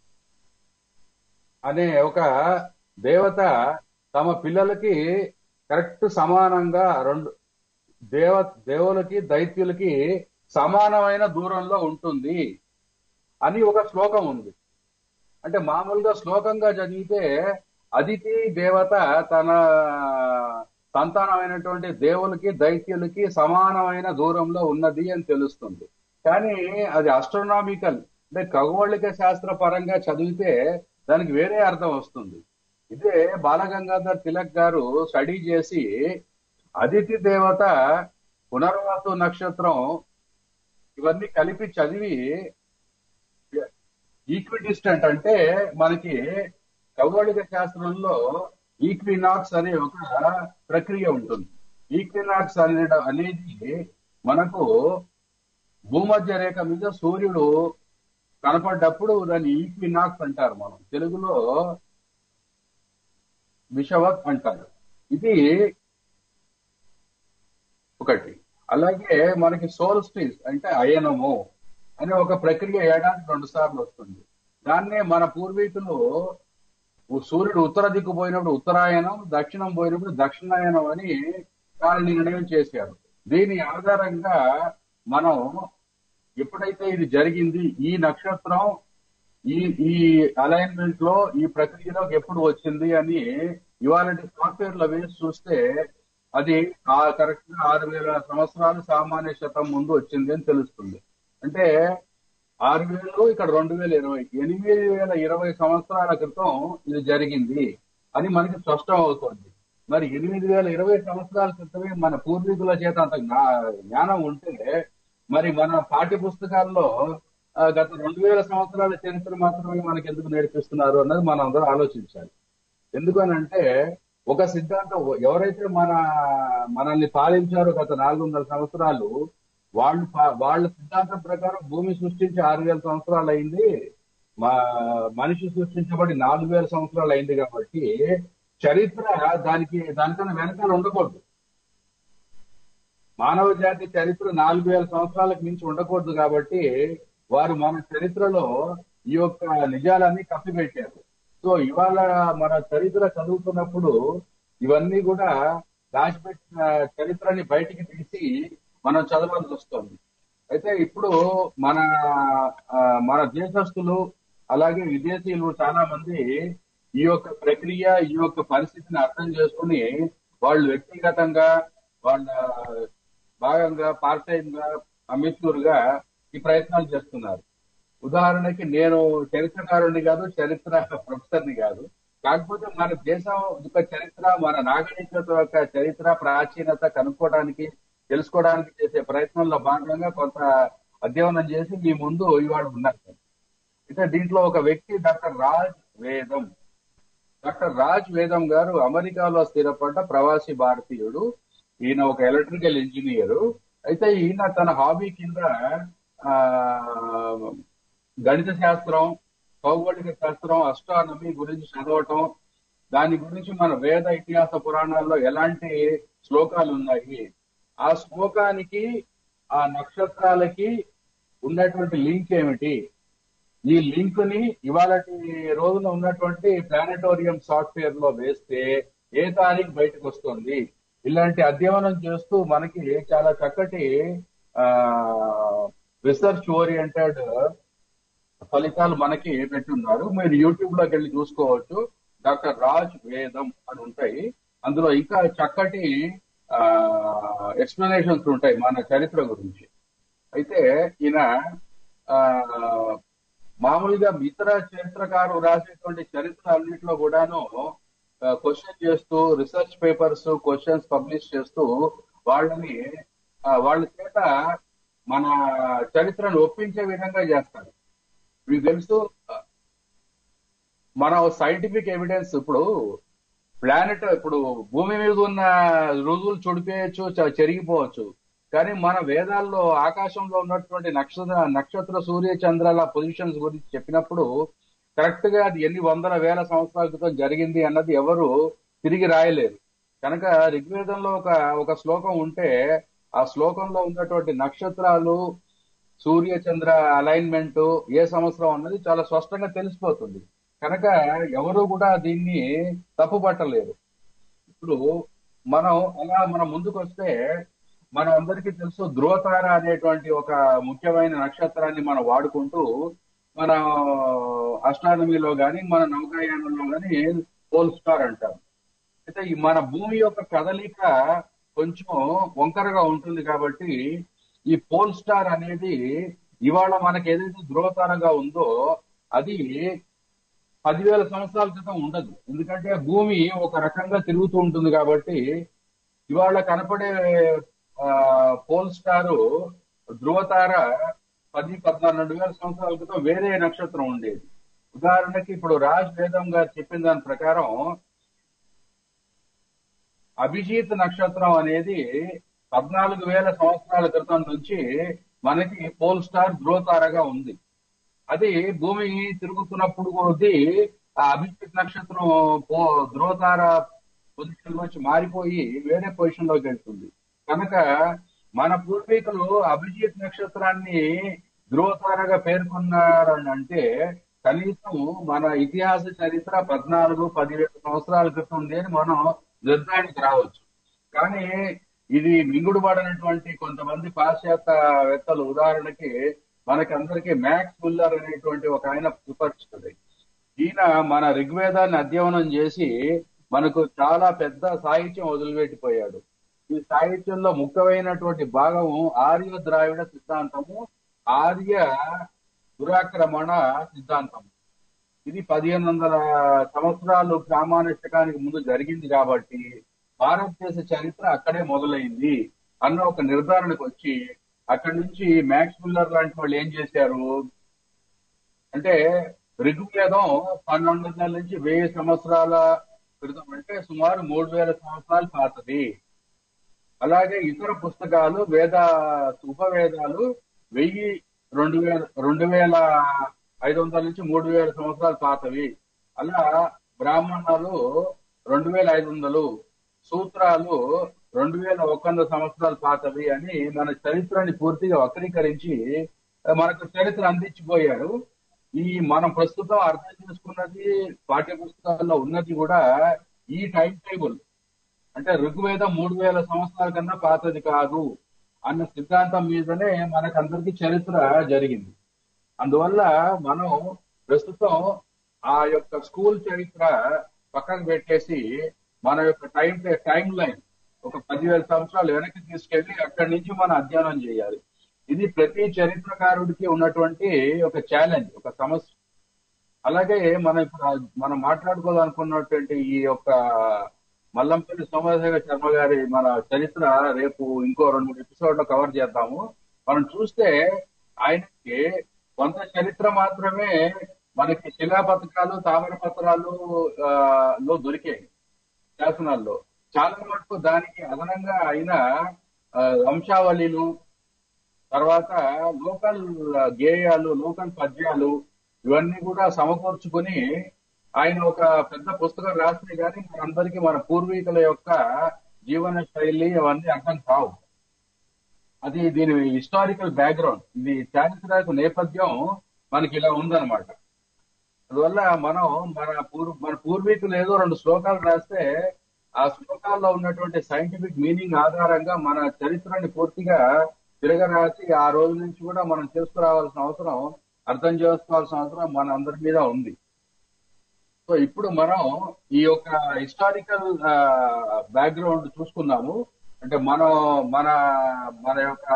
అనే ఒక దేవత తమ పిల్లలకి కరెక్ట్ సమానంగా రెండు దేవ దేవులకి దైత్యులకి సమానమైన దూరంలో ఉంటుంది అని ఒక శ్లోకం ఉంది అంటే మామూలుగా శ్లోకంగా చదివితే అదితి దేవత తన సంతానమైనటువంటి దేవులకి దైత్యులకి సమానమైన దూరంలో ఉన్నది అని తెలుస్తుంది కానీ అది అస్ట్రోనామికల్ అంటే ఖగోళిక శాస్త్ర పరంగా చదివితే దానికి వేరే అర్థం వస్తుంది ఇదే బాలగంగాధర్ తిలక్ గారు స్టడీ చేసి అదితి దేవత పునర్వసు నక్షత్రం ఇవన్నీ కలిపి చదివి ఈక్విడిస్టెంట్ అంటే మనకి ఖగోళిక శాస్త్రంలో ఈక్వినాక్స్ అనే ఒక ప్రక్రియ ఉంటుంది ఈక్వినాక్స్ అనే అనేది మనకు భూమధ్య రేఖ మీద సూర్యుడు కనపడ్డప్పుడు దాన్ని ఈక్వినాక్స్ అంటారు మనం తెలుగులో విషవత్ అంటారు ఇది ఒకటి అలాగే మనకి సోల్స్టిస్ అంటే అయనము అనే ఒక ప్రక్రియ ఏడాదికి రెండు సార్లు వస్తుంది దాన్నే మన పూర్వీకులు సూర్యుడు ఉత్తర దిక్కు పోయినప్పుడు ఉత్తరాయణం దక్షిణం పోయినప్పుడు దక్షిణాయనం అని కాల నిర్ణయం చేశారు దీని ఆధారంగా మనం ఎప్పుడైతే ఇది జరిగింది ఈ నక్షత్రం ఈ ఈ అలైన్మెంట్ లో ఈ ప్రక్రియలోకి ఎప్పుడు వచ్చింది అని ఇవాళ సాఫ్ట్వేర్ లో వేసి చూస్తే అది ఆ కరెక్ట్ గా ఆరు వేల సంవత్సరాలు సామాన్య శతం ముందు వచ్చింది అని తెలుస్తుంది అంటే ఆరు వేలు ఇక్కడ రెండు వేల ఇరవై ఎనిమిది వేల ఇరవై సంవత్సరాల క్రితం ఇది జరిగింది అని మనకి స్పష్టం అవుతుంది మరి ఎనిమిది వేల ఇరవై సంవత్సరాల క్రితమే మన పూర్వీకుల చేత అంత జ్ఞా- జ్ఞానం ఉంటే మరి మన పాఠ్య పుస్తకాల్లో ఆ, గత రెండు వేల సంవత్సరాల చరిత్ర మాత్రమే మనకి ఎందుకు నేర్పిస్తున్నారు అన్నది మనం అందరూ ఆలోచించాలి ఎందుకనంటే ఒక సిద్ధాంతం ఎవరైతే మన మనల్ని పాలించారో గత నాలుగు వందల సంవత్సరాలు వాళ్ళు పా- వాళ్ళ సిద్ధాంతం ప్రకారం భూమి సృష్టించి ఆరు వేల సంవత్సరాలు అయింది మా మనిషి సృష్టించబడి నాలుగు వేల సంవత్సరాలు అయింది కాబట్టి చరిత్ర దానికి దానికన్నా వెనకాల ఉండకూడదు మానవ జాతి చరిత్ర నాలుగు వేల సంవత్సరాలకు మించి ఉండకూడదు కాబట్టి వారు మన చరిత్రలో ఈ యొక్క నిజాలన్నీ కప్పిపెట్టారు సో ఇవాళ మన చరిత్ర చదువుతున్నప్పుడు ఇవన్నీ కూడా దాచిపెట్టిన చరిత్రని బయటికి తీసి మనం చదవాల్సి వస్తుంది అయితే ఇప్పుడు మన ఆ, మన దేశస్తులు అలాగే విదేశీయులు చాలా మంది ఈ యొక్క ప్రక్రియ ఈ యొక్క పరిస్థితిని అర్థం చేసుకుని వాళ్ళు వ్యక్తిగతంగా వాళ్ళ భాగంగా పార్ట్ టైం గా అమిత్యూర్ గా ఈ ప్రయత్నాలు చేస్తున్నారు ఉదాహరణకి నేను చరిత్రకారుడిని కాదు చరిత్ర ప్రొఫెసర్ని కాదు కాకపోతే మన దేశం యొక్క చరిత్ర మన నాగరికత యొక్క చరిత్ర ప్రాచీనత కనుక్కోవడానికి తెలుసుకోవడానికి చేసే ప్రయత్నంలో భాగంగా కొంత అధ్యయనం చేసి మీ ముందు ఇవాళ ఉన్నారు అయితే దీంట్లో ఒక వ్యక్తి డాక్టర్ రాజ్ వేదం డాక్టర్ రాజ్ వేదం గారు అమెరికాలో స్థిరపడ్డ ప్రవాసీ భారతీయుడు ఈయన ఒక ఎలక్ట్రికల్ ఇంజనీర్ అయితే ఈయన తన హాబీ కింద ఆ గణిత శాస్త్రం భౌగోళిక శాస్త్రం అస్ట్రానమీ గురించి చదవటం దాని గురించి మన వేద ఇతిహాస పురాణాల్లో ఎలాంటి శ్లోకాలు ఉన్నాయి ఆ శ్లోకానికి ఆ నక్షత్రాలకి ఉన్నటువంటి లింక్ ఏమిటి ఈ లింక్ ని ఇవాళ రోజున ఉన్నటువంటి ప్లానటోరియం సాఫ్ట్వేర్ లో వేస్తే ఏ తారీఖు బయటకు వస్తుంది ఇలాంటి అధ్యయనం చేస్తూ మనకి చాలా చక్కటి రీసెర్చ్ ఓరియంటెడ్ ఫలితాలు మనకి పెట్టున్నారు మీరు యూట్యూబ్ లోకి వెళ్ళి చూసుకోవచ్చు డాక్టర్ రాజ్ వేదం అని ఉంటాయి అందులో ఇంకా చక్కటి ఎక్స్ప్లెనేషన్స్ ఉంటాయి మన చరిత్ర గురించి అయితే ఈయన ఆ, మామూలుగా ఇతర చరిత్రకారు రాసేటువంటి చరిత్ర అన్నింటిలో కూడాను క్వశ్చన్ చేస్తూ రీసెర్చ్ పేపర్స్ క్వశ్చన్స్ పబ్లిష్ చేస్తూ వాళ్ళని ఆ, వాళ్ళ చేత మన చరిత్రను ఒప్పించే విధంగా చేస్తారు మీకు తెలుసు మన సైంటిఫిక్ ఎవిడెన్స్ ఇప్పుడు ప్లానెట్ ఇప్పుడు భూమి మీద ఉన్న రుజువులు చుడిపేయచ్చు చ- చెరిగిపోవచ్చు కానీ మన వేదాల్లో ఆకాశంలో ఉన్నటువంటి నక్షత్ర నక్షత్ర సూర్య చంద్రాల పొజిషన్స్ గురించి చెప్పినప్పుడు కరెక్ట్ గా అది ఎన్ని వందల వేల సంవత్సరాల క్రితం జరిగింది అన్నది ఎవరు తిరిగి రాయలేరు కనుక ఋగ్వేదంలో ఒక ఒక శ్లోకం ఉంటే ఆ శ్లోకంలో ఉన్నటువంటి నక్షత్రాలు సూర్య చంద్ర అలైన్మెంట్ ఏ సంవత్సరం అన్నది చాలా స్పష్టంగా తెలిసిపోతుంది కనుక ఎవరు కూడా దీన్ని తప్పు పట్టలేరు ఇప్పుడు మనం అలా మనం ముందుకు వస్తే మనం అందరికీ తెలుసు ధ్రువతార అనేటువంటి ఒక ముఖ్యమైన నక్షత్రాన్ని మనం వాడుకుంటూ మన అస్ట్రానమీలో గాని మన నౌకాయానంలో గాని పోల్ స్టార్ అంటారు అయితే ఈ మన భూమి యొక్క కదలిక కొంచెం వంకరగా ఉంటుంది కాబట్టి ఈ పోల్ స్టార్ అనేది ఇవాళ మనకి ఏదైతే ధ్రువతారంగా ఉందో అది పదివేల సంవత్సరాల క్రితం ఉండదు ఎందుకంటే భూమి ఒక రకంగా తిరుగుతూ ఉంటుంది కాబట్టి ఇవాళ కనపడే ఆ, పోల్ స్టారు ధ్రువతార పది పద్నాలుగు వేల సంవత్సరాల క్రితం వేరే నక్షత్రం ఉండేది ఉదాహరణకి ఇప్పుడు రాజ్ వేదం గారు చెప్పిన దాని ప్రకారం అభిజిత్ నక్షత్రం అనేది పద్నాలుగు వేల సంవత్సరాల క్రితం నుంచి మనకి పోల్ స్టార్ ధ్రువతారగా ఉంది అది భూమి తిరుగుతున్నప్పుడు కొద్దీ ఆ అభిజిత్ నక్షత్రం పో ధ్రువతార పొజిషన్ నుంచి మారిపోయి వేరే పొజిషన్ లోకి వెళ్తుంది కనుక మన పూర్వీకులు అభిజిత్ నక్షత్రాన్ని ధ్రువతారగా పేర్కొన్నారని అంటే కనీసం మన ఇతిహాస చరిత్ర పద్నాలుగు పదివేల సంవత్సరాల క్రితం ఉంది అని మనం నిర్ధారణకు రావచ్చు కానీ ఇది మింగుడుపడినటువంటి కొంతమంది పాశ్చాత్యవేత్తలు ఉదాహరణకి మనకి అందరికీ మ్యాక్స్ ముల్లర్ అనేటువంటి ఒక ఆయన సుపరిచితుడు ఈయన మన ఋగ్వేదాన్ని అధ్యయనం చేసి మనకు చాలా పెద్ద సాహిత్యం వదిలిపెట్టిపోయాడు ఈ సాహిత్యంలో ముఖ్యమైనటువంటి భాగం ఆర్య ద్రావిడ సిద్ధాంతము ఆర్య దురాక్రమణ సిద్ధాంతం ఇది పదిహేను వందల సంవత్సరాలు గ్రామానుష్ఠకానికి ముందు జరిగింది కాబట్టి భారతదేశ చరిత్ర అక్కడే మొదలైంది అన్న ఒక నిర్ధారణకు వచ్చి అక్కడి నుంచి మ్యాక్స్ ముల్లర్ లాంటి వాళ్ళు ఏం చేశారు అంటే ఋగ్వేదం పన్నెండు వందల నుంచి వెయ్యి సంవత్సరాల క్రితం అంటే సుమారు మూడు వేల సంవత్సరాలు పాతది అలాగే ఇతర పుస్తకాలు వేద ఉపవేదాలు వెయ్యి రెండు వేల రెండు వేల ఐదు వందల నుంచి మూడు వేల సంవత్సరాలు పాతవి అలా బ్రాహ్మణాలు రెండు వేల ఐదు వందలు సూత్రాలు రెండు వేల ఒక వంద సంవత్సరాలు పాతవి అని మన చరిత్రని పూర్తిగా వక్రీకరించి మనకు చరిత్ర అందించిపోయారు ఈ మనం ప్రస్తుతం అర్థం చేసుకున్నది పాఠ్య పుస్తకాల్లో ఉన్నది కూడా ఈ టైం టేబుల్ అంటే ఋగ్వేదం మూడు వేల సంవత్సరాల కన్నా పాతది కాదు అన్న సిద్ధాంతం మీదనే మనకందరికి చరిత్ర జరిగింది అందువల్ల మనం ప్రస్తుతం ఆ యొక్క స్కూల్ చరిత్ర పక్కకు పెట్టేసి మన యొక్క టైం టైం లైన్ ఒక పదివేల సంవత్సరాలు వెనక్కి తీసుకెళ్లి అక్కడి నుంచి మనం అధ్యయనం చేయాలి ఇది ప్రతి చరిత్రకారుడికి ఉన్నటువంటి ఒక ఛాలెంజ్ ఒక సమస్య అలాగే మనం ఇప్పుడు మనం మాట్లాడుకోవాలనుకున్నటువంటి ఈ యొక్క మల్లంపల్లి సోమశేఖర శర్మ గారి మన చరిత్ర రేపు ఇంకో రెండు మూడు ఎపిసోడ్ లో కవర్ చేద్దాము మనం చూస్తే ఆయనకి కొంత చరిత్ర మాత్రమే మనకి శిలాపథకాలు తామర పత్రాలు ఆ, లో దొరికాయి శాసనాల్లో చాలా మటుకు దానికి అదనంగా ఆయన ఆ, వంశావళిలు తర్వాత లోకల్ గేయాలు లోకల్ పద్యాలు ఇవన్నీ కూడా సమకూర్చుకుని ఆయన ఒక పెద్ద పుస్తకం రాస్తే గానీ మనందరికీ మన పూర్వీకుల యొక్క జీవన శైలి అవన్నీ అర్థం కావు అది దీని హిస్టారికల్ బ్యాక్గ్రౌండ్ ఇది చారిత్రక నేపథ్యం మనకి ఇలా ఉందన్నమాట అందువల్ల మనం మన పూర్వ మన పూర్వీకులు ఏదో రెండు శ్లోకాలు రాస్తే ఆ శ్లోకాల్లో ఉన్నటువంటి సైంటిఫిక్ మీనింగ్ ఆధారంగా మన చరిత్రని పూర్తిగా తిరగరాసి ఆ రోజు నుంచి కూడా మనం చేసుకురావాల్సిన అవసరం అర్థం చేసుకోవాల్సిన అవసరం మన అందరి మీద ఉంది సో ఇప్పుడు మనం ఈ యొక్క హిస్టారికల్ బ్యాక్గ్రౌండ్ చూసుకున్నాము అంటే మనం మన మన యొక్క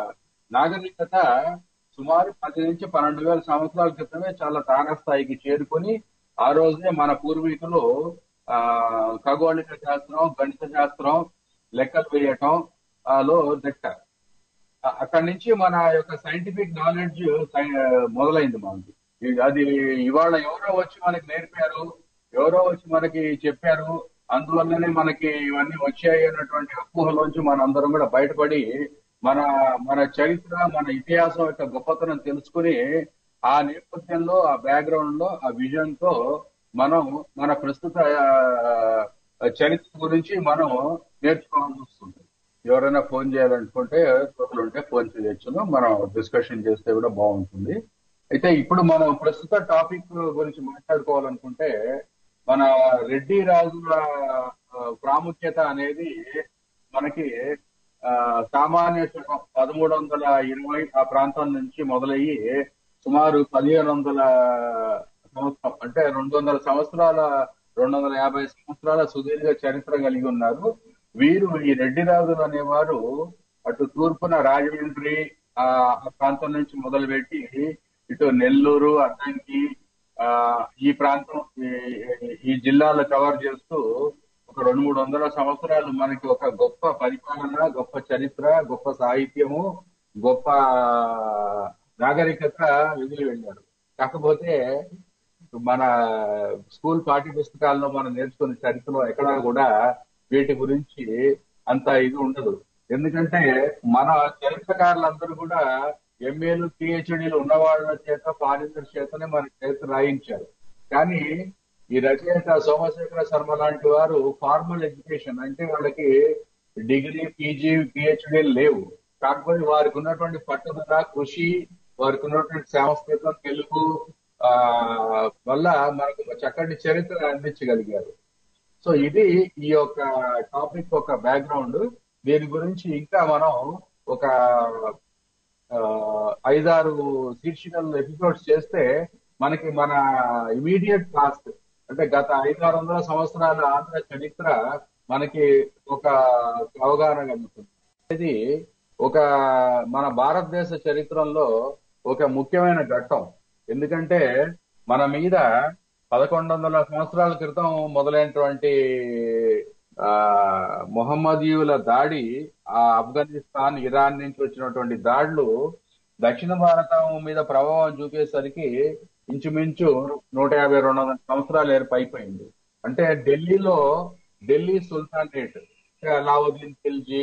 నాగరికత సుమారు పది నుంచి పన్నెండు వేల సంవత్సరాల క్రితమే చాలా తారాస్థాయికి చేరుకొని ఆ రోజే మన పూర్వీకులు ఆ ఖగోళిక శాస్త్రం గణిత శాస్త్రం లెక్కలు వేయటం ఆ, లో దిట్ట అ- అక్కడి నుంచి మన యొక్క సైంటిఫిక్ నాలెడ్జ్ మొదలైంది మనకి ఇది- అది ఇవాళ ఎవరో వచ్చి మనకి నేర్పారు ఎవరో వచ్చి మనకి చెప్పారు అందువల్లనే మనకి ఇవన్నీ వచ్చాయి అన్నటువంటి అపోహలోంచి మన అందరం కూడా బయటపడి మన మన చరిత్ర మన ఇతిహాసం యొక్క గొప్పతనం తెలుసుకుని ఆ నేపథ్యంలో ఆ బ్యాక్గ్రౌండ్ లో ఆ విజన్ తో మనం మన ప్రస్తుత ఆ, చరిత్ర గురించి మనం నేర్చుకోవాల్సి వస్తుంది ఎవరైనా ఫోన్ చేయాలనుకుంటే శ్రోతలు ఉంటే ఫోన్ చేయొచ్చును మనం డిస్కషన్ చేస్తే కూడా బాగుంటుంది అయితే ఇప్పుడు మనం ప్రస్తుత టాపిక్ గురించి మాట్లాడుకోవాలనుకుంటే మన రెడ్డి రాజుల ఆ, ప్రాముఖ్యత అనేది మనకి ఆ, సామాన్య శకం పదమూడు వందల ఇరవై ఆ ప్రాంతం నుంచి మొదలయ్యి సుమారు పదిహేను వందల సంవత్సరం అంటే రెండు వందల సంవత్సరాల రెండు వందల యాభై సంవత్సరాల సుదీర్ఘ చరిత్ర కలిగి ఉన్నారు వీరు ఈ రెడ్డి రాజులు అనేవారు అటు తూర్పున రాజమండ్రి ఆ ఆ ప్రాంతం నుంచి మొదలుపెట్టి ఇటు నెల్లూరు అద్దంకి ఆ ఈ ప్రాంతం ఈ- ఈ జిల్లాలు కవర్ చేస్తూ ఒక రెండు మూడు వందల సంవత్సరాలు మనకి ఒక గొప్ప పరిపాలన గొప్ప చరిత్ర గొప్ప సాహిత్యము గొప్ప నాగరికత ఎదిలి వెళ్ళారు కాకపోతే మన స్కూల్ పాఠ్య పుస్తకాల్లో మనం నేర్చుకున్న చరిత్రలో ఎక్కడా కూడా వీటి గురించి అంత ఇది ఉండదు ఎందుకంటే మన చరిత్రకారులందరూ కూడా ఎంఏలు పిహెచ్డీలు ఉన్న వాళ్ళ చేత పారిదర్ చేతనే మన చరిత్ర రాయించారు కానీ ఈ రచయిత సోమశేఖర శర్మ లాంటి వారు ఫార్మల్ ఎడ్యుకేషన్ అంటే వాళ్ళకి డిగ్రీ పీజీ పిహెచ్డి లేవు కాకపోతే వారికి ఉన్నటువంటి పట్టుదల కృషి వారికి ఉన్నటువంటి సంస్కృతం తెలుగు ఆ వల్ల మనకు ఒక చక్కటి చరిత్ర అందించగలిగారు సో ఇది ఈ యొక్క టాపిక్ ఒక బ్యాక్గ్రౌండ్ దీని గురించి ఇంకా మనం ఒక ఆ, ఐదారు శీర్షికలు ఎపిసోడ్స్ చేస్తే మనకి మన ఇమీడియట్ పాస్ట్ అంటే గత ఐదారు వందల సంవత్సరాల ఆంధ్ర చరిత్ర మనకి ఒక అవగాహన కలుగుతుంది ఇది ఒక మన భారతదేశ చరిత్రలో ఒక ముఖ్యమైన ఘట్టం ఎందుకంటే మన మీద పదకొండు వందల సంవత్సరాల క్రితం మొదలైనటువంటి ఆ మొహమ్మదీయుల దాడి ఆ ఆఫ్ఘనిస్తాన్ ఇరాన్ నుంచి వచ్చినటువంటి దాడులు దక్షిణ భారతం మీద ప్రభావం చూపేసరికి ఇంచుమించు నూట యాభై రెండు వందల సంవత్సరాలు ఏర్పైపోయింది అంటే ఢిల్లీలో ఢిల్లీ సుల్తానేట్ అంటే అలావుద్దీన్ ఖిల్జీ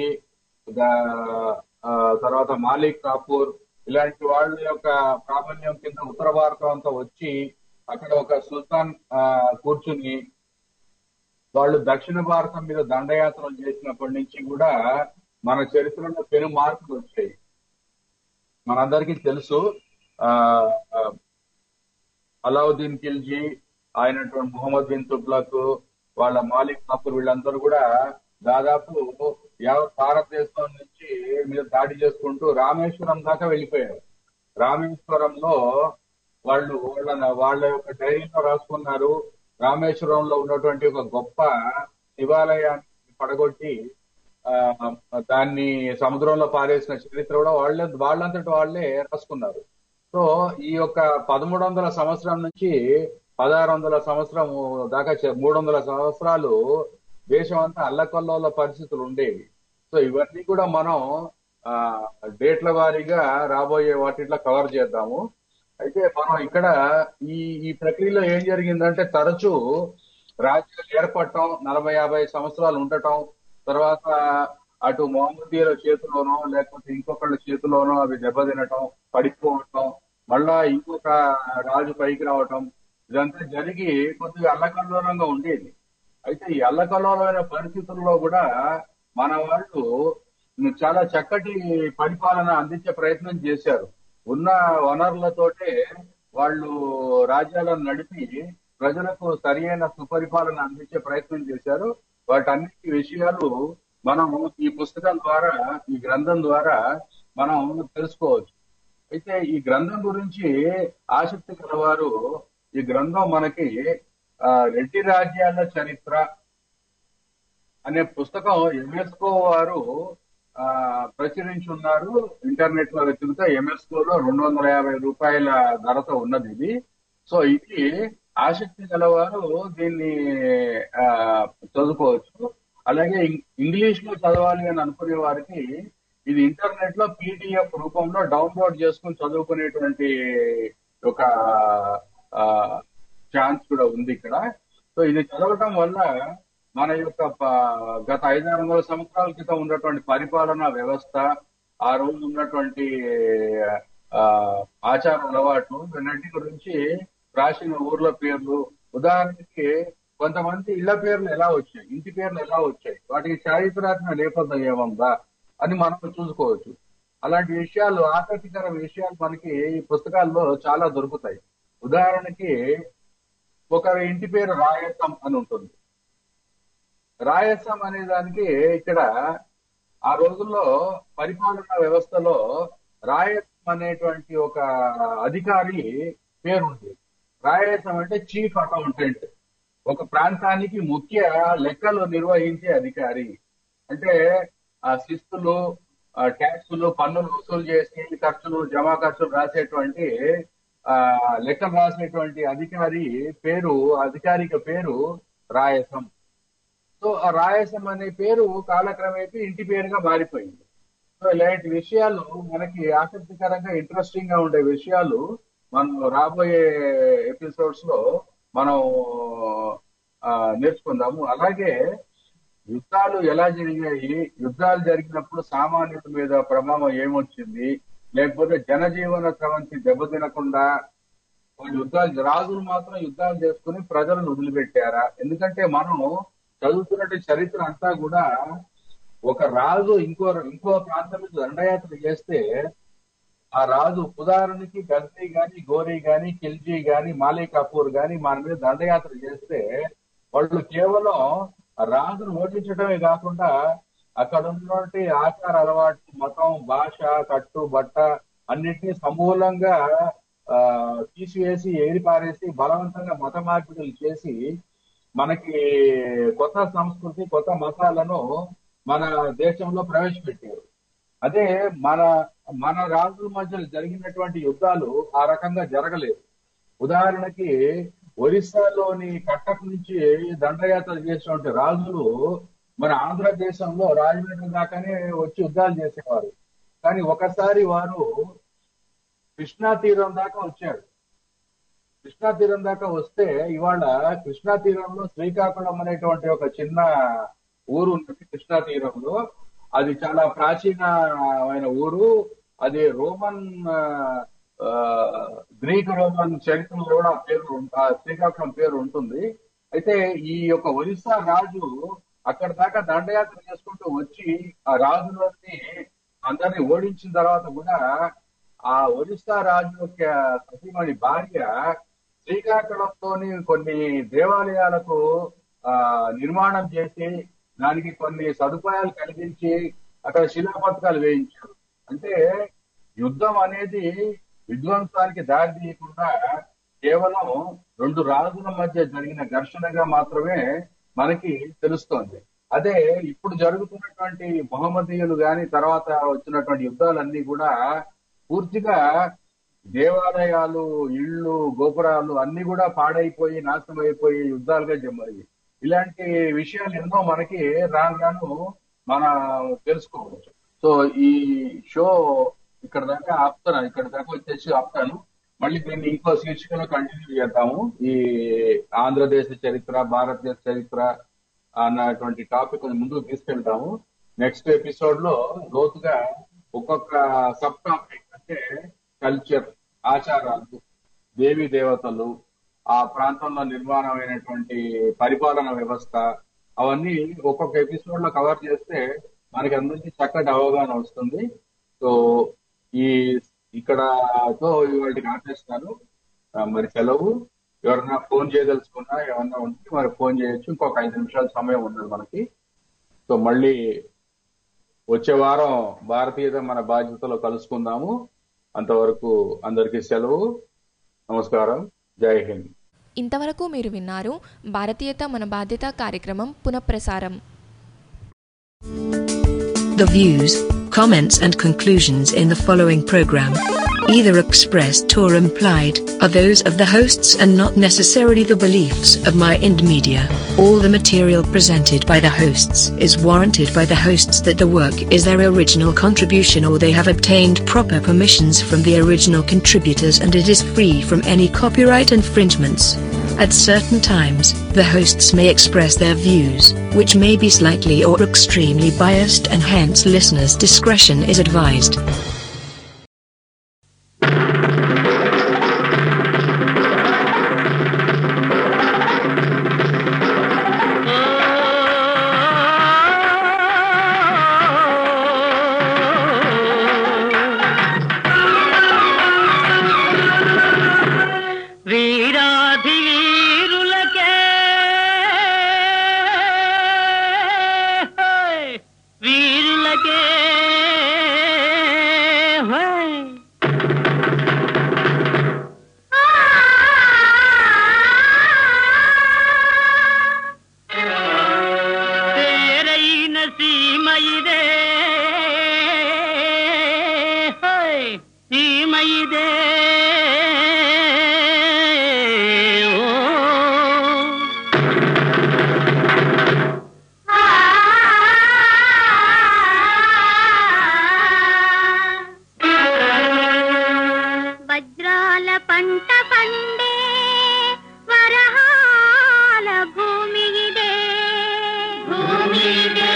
గా- ఆ, తర్వాత మాలిక్ కాపూర్ ఇలాంటి వాళ్ళ యొక్క ప్రాబల్యం కింద ఉత్తర భారతం అంతా వచ్చి అక్కడ ఒక సుల్తాన్ ఆ, కూర్చుని వాళ్ళు దక్షిణ భారతం మీద దండయాత్రలు చేసినప్పటి నుంచి కూడా మన చరిత్రలో పెను మార్పులు వచ్చాయి మనందరికీ తెలుసు ఆ ఆ, అలావుద్దీన్ ఖిల్జీ అయినటువంటి ముహమ్మద్ బిన్ తుగ్లక్ వాళ్ళ మాలిక్ కపూర్ వీళ్ళందరూ కూడా దాదాపు యావత్ భారతదేశం నుంచి మీద దాడి చేసుకుంటూ రామేశ్వరం దాకా వెళ్ళిపోయారు రామేశ్వరంలో వాళ్ళు వాళ్ళ వాళ్ళ యొక్క డైరీలో రాసుకున్నారు రామేశ్వరంలో ఉన్నటువంటి ఒక గొప్ప శివాలయాన్ని పడగొట్టి ఆ, దాన్ని సముద్రంలో పారేసిన చరిత్ర కూడా వాళ్ళే వాళ్ళంతటి వాళ్ళే రాసుకున్నారు సో ఈ యొక్క పదమూడు వందల సంవత్సరం నుంచి పదహారు వందల సంవత్సరం దాకా చ- మూడు వందల సంవత్సరాలు దేశం అంతా అల్లకల్లోల పరిస్థితులు ఉండేవి సో ఇవన్నీ కూడా మనం ఆ డేట్ల వారీగా రాబోయే వాటిట్లో కవర్ చేద్దాము అయితే మనం ఇక్కడ ఈ ఈ ప్రక్రియలో ఏం జరిగిందంటే తరచూ రాజ్యాలు ఏర్పడటం నలభై యాభై సంవత్సరాలు ఉండటం తర్వాత అటు మహమ్మదీయుల చేతిలోనో లేకపోతే ఇంకొకళ్ళ చేతిలోనో అవి దెబ్బతినటం పడిపోవటం మళ్ళా ఇంకొక రాజు పైకి రావటం ఇదంతా జరిగి కొద్దిగా అల్లకల్లోలంగా ఉండేది అయితే ఈ అల్లకల్లోలమైన పరిస్థితుల్లో కూడా మన వాళ్ళు చాలా చక్కటి పరిపాలన అందించే ప్రయత్నం చేశారు ఉన్న వనరులతోటే వాళ్ళు రాజ్యాలను నడిపి ప్రజలకు సరియైన సుపరిపాలన అందించే ప్రయత్నం చేశారు వాటన్నిటి విషయాలు మనం ఈ పుస్తకం ద్వారా ఈ గ్రంథం ద్వారా మనం తెలుసుకోవచ్చు అయితే ఈ గ్రంథం గురించి ఆసక్తి కలవారు ఈ గ్రంథం మనకి ఆ, రెడ్డి రాజ్యాల చరిత్ర అనే పుస్తకం యునెస్కో వారు ఆ, ప్రచురించి ఉన్నారు ఇంటర్నెట్ లో వెతికితే యునెస్కో లో రెండు వందల యాభై రూపాయల ధరతో ఉన్నది ఇది సో ఇది ఆసక్తి గలవారు దీన్ని ఆ, చదువుకోవచ్చు అలాగే ఇం- ఇంగ్లీష్ లో చదవాలి అని అనుకునే వారికి ఇది ఇంటర్నెట్ లో పీడిఎఫ్ రూపంలో డౌన్లోడ్ చేసుకుని చదువుకునేటువంటి ఒక ఛాన్స్ కూడా ఉంది ఇక్కడ సో ఇది చదవటం వల్ల మన యొక్క ప- గత ఐదారు వందల సంవత్సరాల క్రితం ఉన్నటువంటి పరిపాలనా వ్యవస్థ ఆ రోజు ఉన్నటువంటి ఆ, ఆచార అలవాట్లు వీటన్నిటి గురించి రాసిన ఊర్ల పేర్లు ఉదాహరణకి కొంతమంది ఇళ్ల పేర్లు ఎలా వచ్చాయి ఇంటి పేర్లు ఎలా వచ్చాయి వాటికి చారిత్రాత్మక నేపథ్యం ఏముందా అని మనం చూసుకోవచ్చు అలాంటి విషయాలు ఆసక్తికర విషయాలు మనకి ఈ పుస్తకాల్లో చాలా దొరుకుతాయి ఉదాహరణకి ఒకరి ఇంటి పేరు రాయసం అని ఉంటుంది రాయసం అనే దానికి ఇక్కడ ఆ రోజుల్లో పరిపాలనా వ్యవస్థలో రాయసం అనేటువంటి ఒక అధికారి పేరుంది రాయసం అంటే చీఫ్ అకౌంటెంట్ ఒక ప్రాంతానికి ముఖ్య లెక్కలు నిర్వహించే అధికారి అంటే ఆ శిస్తులు ఆ ట్యాక్సులు పన్నులు వసూలు చేసి ఖర్చులు జమా ఖర్చులు రాసేటువంటి ఆ లెక్కలు రాసేటువంటి అధికారి పేరు అధికారిక పేరు రాయసం సో ఆ రాయసం అనే పేరు కాలక్రమేపీ ఇంటి పేరుగా మారిపోయింది సో ఇలాంటి విషయాలు మనకి ఆసక్తికరంగా ఇంట్రెస్టింగ్ గా ఉండే విషయాలు మనం రాబోయే ఎపిసోడ్స్ లో మనం ఆ, నేర్చుకుందాము అలాగే యుద్ధాలు ఎలా జరిగాయి యుద్ధాలు జరిగినప్పుడు సామాన్యుల మీద ప్రభావం ఏమొచ్చింది లేకపోతే జనజీవన స్రవంతి దెబ్బతినకుండా వాళ్ళు యుద్ధాలు రాజులు మాత్రం యుద్ధాలు చేసుకుని ప్రజలను వదిలిపెట్టారా ఎందుకంటే మనం చదువుతున్నట్టు చరిత్ర అంతా కూడా ఒక రాజు ఇంకో ఇంకో ప్రాంతం నుంచి దండయాత్ర చేస్తే ఆ రాజు ఉదాహరణకి గజ్నీ గాని గోరీ గాని ఖిల్జీ గాని మాలీ కపూర్ గాని మన మీద దండయాత్ర చేస్తే వాళ్ళు కేవలం ఆ రాజును ఓడించడమే కాకుండా అక్కడ ఉన్నటువంటి ఆచార అలవాటు మతం భాష కట్టు బట్ట అన్నిటినీ సమూలంగా ఆ తీసివేసి ఏరిపారేసి బలవంతంగా మత మార్పిడులు చేసి మనకి కొత్త సంస్కృతి కొత్త మతాలను మన దేశంలో ప్రవేశపెట్టారు అదే మన మన రాజుల మధ్య జరిగినటువంటి యుద్ధాలు ఆ రకంగా జరగలేదు ఉదాహరణకి ఒరిస్సాలోని కట్టక్ నుంచి దండయాత్ర చేసినటువంటి రాజులు మన ఆంధ్రదేశంలో రాజమండ్రి దాకానే వచ్చి యుద్ధాలు చేసేవారు కానీ ఒకసారి వారు కృష్ణా తీరం దాకా వచ్చారు కృష్ణా తీరం దాకా వస్తే ఇవాళ కృష్ణా తీరంలో శ్రీకాకుళం అనేటువంటి ఒక చిన్న ఊరు ఉంటుంది కృష్ణా తీరంలో అది చాలా ప్రాచీనమైన ఊరు అది రోమన్ ఆ, ఆ, గ్రీక్ రోమన్ చరిత్రలో కూడా ఆ పేరు ఉం- ఆ శ్రీకాకుళం పేరు ఉంటుంది అయితే ఈ యొక్క ఒరిస్సా రాజు అక్కడ దాకా దండయాత్ర చేసుకుంటూ వచ్చి ఆ రాజులని అందరిని ఓడించిన తర్వాత కూడా ఆ ఒరిస్సా రాజు యొక్క సతీమణి భార్య శ్రీకాకుళంలోని కొన్ని దేవాలయాలకు ఆ నిర్మాణం చేసి దానికి కొన్ని సదుపాయాలు కలిగించి అక్కడ శిలాపథకాలు వేయించారు అంటే యుద్ధం అనేది విధ్వంసానికి దారి తీయకుండా కేవలం రెండు రాజుల మధ్య జరిగిన ఘర్షణగా మాత్రమే మనకి తెలుస్తోంది అదే ఇప్పుడు జరుగుతున్నటువంటి మహమ్మదీయులు గాని తర్వాత వచ్చినటువంటి యుద్ధాలన్నీ కూడా పూర్తిగా దేవాలయాలు ఇళ్ళు గోపురాలు అన్ని కూడా పాడైపోయి నాశనం అయిపోయి యుద్ధాలుగా జమ్మాయి ఇలాంటి విషయాలు ఎన్నో మనకి రాను రాను మన తెలుసుకోవచ్చు సో ఈ షో ఇక్కడ దాకా ఆపుతాను ఇక్కడ దాకా వచ్చేసి ఆపుతాను మళ్ళీ దీన్ని ఇంకో శీర్షికలో కంటిన్యూ చేద్దాము ఈ ఆంధ్రదేశ చరిత్ర భారతదేశ చరిత్ర అన్నటువంటి టాపిక్ కొంచెం ముందుకు తీసుకెళ్తాము నెక్స్ట్ ఎపిసోడ్ లో లోతుగా ఒక్కొక్క సబ్ టాపిక్ అంటే కల్చర్ ఆచారాలు దేవి దేవతలు ఆ ప్రాంతంలో నిర్మాణమైనటువంటి పరిపాలన వ్యవస్థ అవన్నీ ఒక్కొక్క ఎపిసోడ్ లో కవర్ చేస్తే మనకి అందరికీ చక్కటి అవగాహన వస్తుంది సో ఈ ఇక్కడతో వాటికి ఆపేస్తాను ఆ, మరి సెలవు ఎవరన్నా ఫోన్ చేయదలుచుకున్నా ఏమన్నా ఉంటే మరి ఫోన్ చేయొచ్చు ఇంకొక ఐదు నిమిషాల సమయం ఉన్నది మనకి సో మళ్ళీ వచ్చే వారం భారతీయత మన బాధ్యతలో కలుసుకుందాము అంతవరకు అందరికీ సెలవు నమస్కారం జై హింద్ ఇంతవరకు మీరు విన్నారు భారతీయత మన బాధ్యత కార్యక్రమం పునఃప్రసారం The views, comments, and conclusions in the following program, either expressed or implied, are those of the hosts and not necessarily the beliefs of My Ind Media. All the material presented by the hosts is warranted by the hosts that the work is their original contribution or they have obtained proper permissions from the original contributors and it is free from any copyright infringements. At certain times, the hosts may express their views, which may be slightly or extremely biased, and hence listeners' discretion is advised. వీరాధి వీరులకే హోయ్! వీరులకే హోయ్! పేరైన సీమ ఇదే హోయ్! సీమ ఇదే ఓ వజ్రాల పంట పండే వరహాల భూమి ఇదే భూమి ఇదే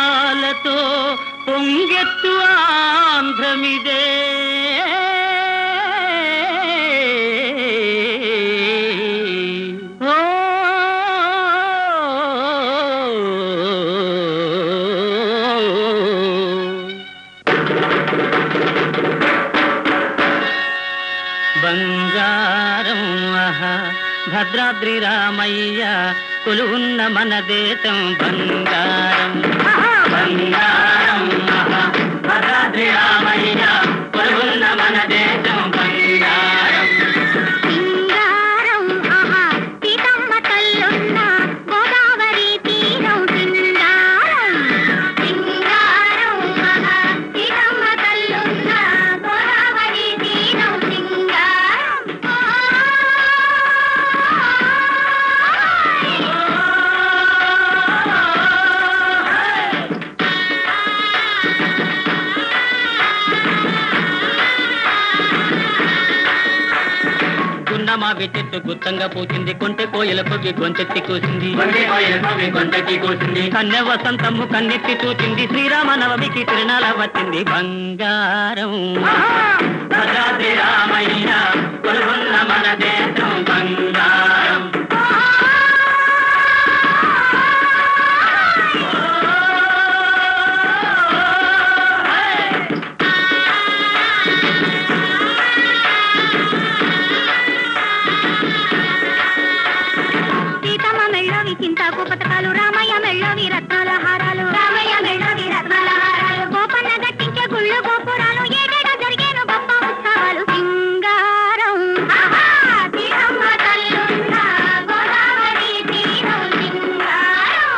పుణ్యతీర్థాలతో పొంగెత్తు ఆంధ్రమిదే బంగారం ఆహా భద్రాద్రి రామయ్య కొలువున్న మన దేశం బంగారం బంగారం ఆహా భద్రాద్రి రామయ్య కొలువున్న మన దేశం బంగారం సింగారం ఆహా సీతమ్మ తల్లున్న గోదావరి తీరం సింగారం సింగారం ఆహా సీతమ్మ తల్లున్న గోదావరి తీరం సింగారం గున్నమావి చెట్టు గుత్తంగా పూసింది కొంటె కోయల పొగి గొంతెత్తి కూసింది కొంటె కోయల పొగి గొంతెత్తి కూసింది కన్నె వసంతము కన్నెత్తి చూసింది శ్రీరామ నవమికి తిరునాళ వచ్చింది బంగారం భద్రాద్రి రామయ్య కొలువున్న మన దేశం బంగారం సీతమ్మ మెళ్ళవి చింతాకు పథకాలు రామయ్య మెళ్ళవి రత్నాల హారాలు రామయ్య మెళ్ళవి రత్నాల హారాలు గోపన్న గట్టించే గుళ్ళు గోపురాలు ఏడేడా జరిగేను గొప్ప ఉత్సవాలు సింగారం ఆహా! సీతమ్మ తల్లున్న గోదావరి తీరం సింగారం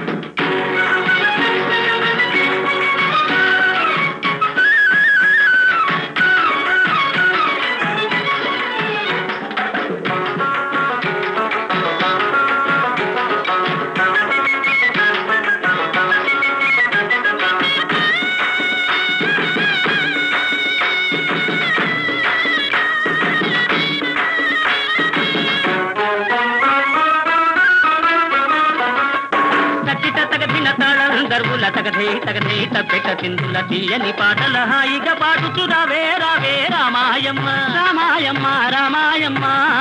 తట్టిట తగదిన తాళం దర్వుల తగదే తగదే తప్పెట తిందుల తీయని పాటల హాయిగా పాడుతూ రావే రావే రామాయమ్మ రామాయమ్మ రామాయమ్మ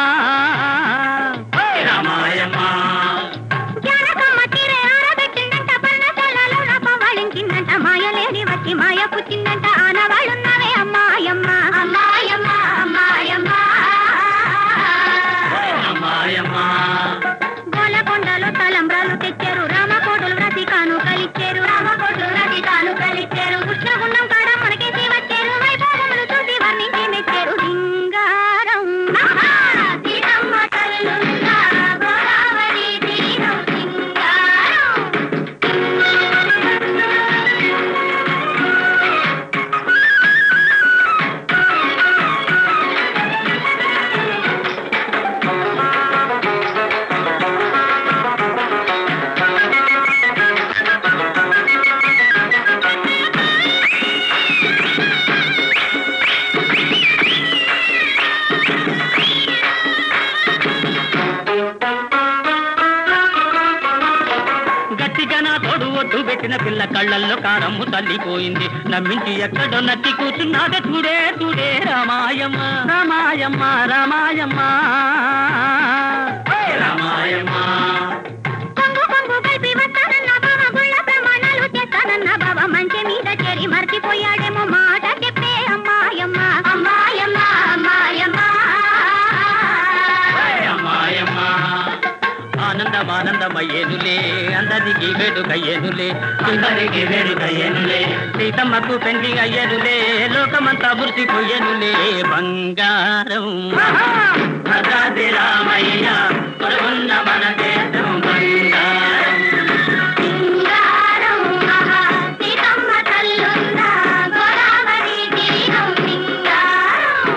రామాయమ్మ జానకమ్మ తీరే ఆరబెట్టిందంట పర్ణశాలలో రపవాళించిందంట మాయలేని వచ్చి మాయ పుచ్చిందంట ఆనవాళ్ళున్నావే అమ్మాయమ్మ అమ్మాయమ్మ అమ్మాయమ్మ రామాయమ్మ గోలకొండలో తలంబ్రాలు తెచ్చారు రామకోటలు రతి కాను కలిచ్చారు రామకోటలు రతి కాను కలిచ్చారు కృష్ణగుండం కాడ మనకేసి వచ్చారు వైభవములు చూసి వర్ణించి మెచ్చారు సింగారం ఆహా! సీతమ్మ తల్లున్న గోదావరి తీరం సింగారం గట్టిగా నా తోడు ఒడ్డు పెట్టిన పిల్ల కళ్ళల్లో కారమ్ము తల్లిపోయింది నమ్మించి ఎక్కడో నట్టి కూర్చున్నాదే చూడే చూడే రామాయమ్మ రామాయమ్మ రామాయమ్మ రామాయమ్మ కొంగు కొంగు కలిపి వస్తానన్న బావ గుళ్ళ ప్రమాణాలు చేస్తానన్న బావ మంచి మీద చేరి మర్చిపోయాడేమో మాట చెప్పే అమ్మాయమ్మ అమ్మాయమ్మ అమ్మాయమ్మ రామాయమ్మ ఆనందం ఆనందమయ్యేనులే అందరికి వేడుకయ్యేనులే అందరికి వేడుకయ్యేనులే సీతమ్మకు పెండ్లి అయ్యేనులే లోకమంతా మురిసిపోయేనులే బంగారం భద్రాద్రి రామయ్య కొడుకున్న మన దేశం బంగారం సింగారం ఆహా సీతమ్మ తల్లున్న గోదావరి తీరం సింగారం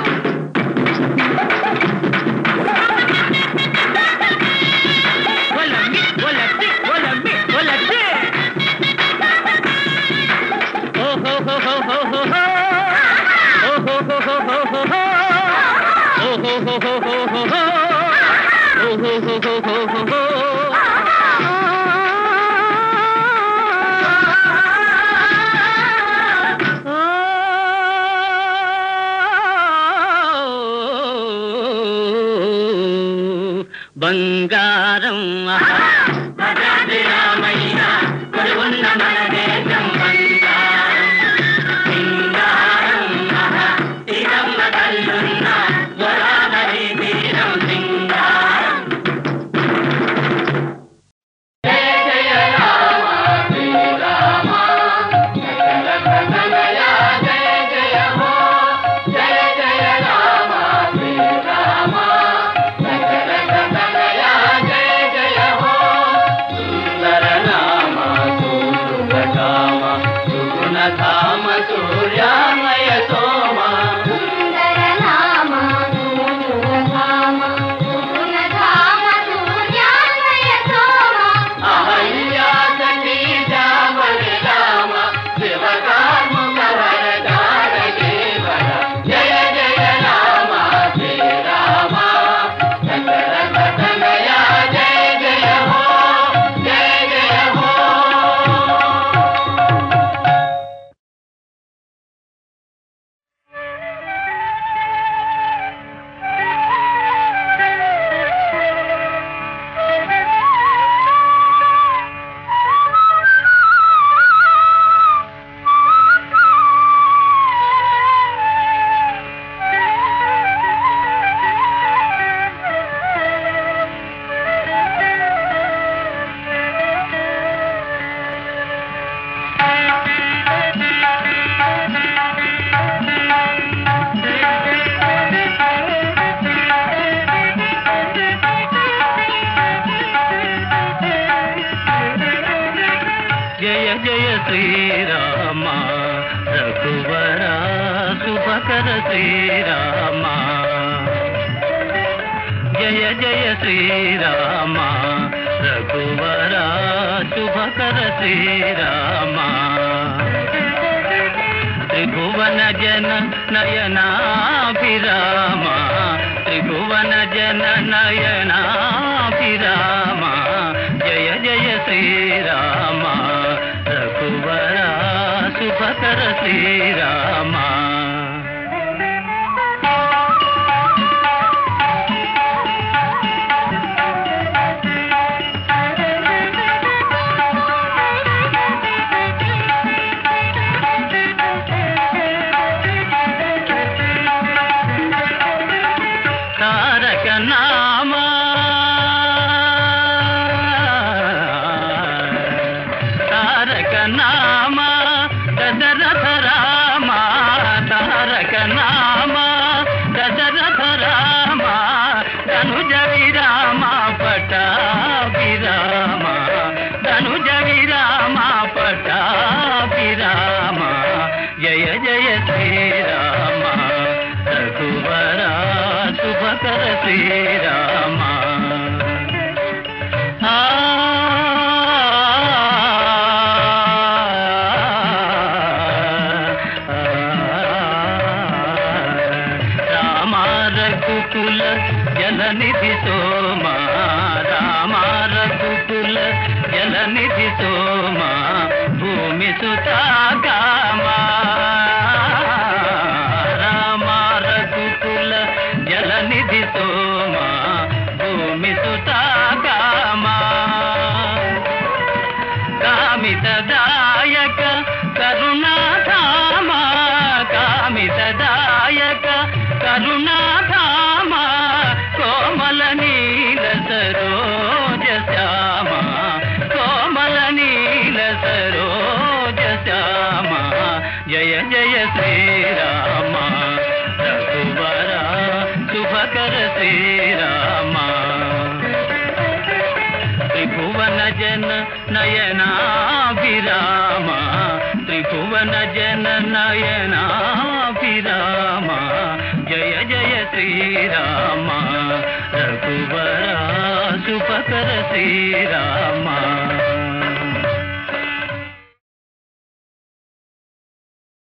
ఒలమ్మి ఒలమ్మి ఒలమ్మి ఒలమ్మి ఓహో హో హో హో హో హో ఓహో హో హో హో హో హో ఓహో హో హో హో హో హో ఓహో హో హో హో హో హో బంగారం భద్రాద్రి రామయ్య కొడుకున్న మన దేశం బంగారం సింగారం సీతమ్మ తల్లున్న వరా శుభకర శ్రీరామ జయ జయ శ్రీరామ రఘువర శుభకర శ్రీరామ త్రిభువన జన నయనాభిరామ త్రిభువన జన నయనాభిరామ జయ జయ శ్రీరామ రఘువర శుభకర శ్రీరామ తారక నామ తారక నామ దశరథ రామ తారక నామ దశరథ రామ ధనుజ విరామ పటాభిరామ ధనుజ విరామ పటాభిరామ జయ జయ శ్రీరామ రఘువర శుభకర శ్రీరామ ఆ రామ రఘుకుల జలనిధి సోమ రామ రఘుకుల జలనిధి సోమ భూమి సుతాగామా రామ రఘుకుల జలనిధి సోమ భూమి సుతాగామా కామితదాయక కరుణాధామ కామితదాయక కరుణాధామ కోమల నీల సరోజ శ్యామ కోమల నీల సరోజ శ్యామ జయ జయ శ్రీరామ రఘువర శుభకర శ్రీరామ త్రిభువన జన నయనాభిరామ త్రిభువన జన నయనాభిరామ జయ జయ శ్రీరామ రఘువర శుభకర శ్రీరామ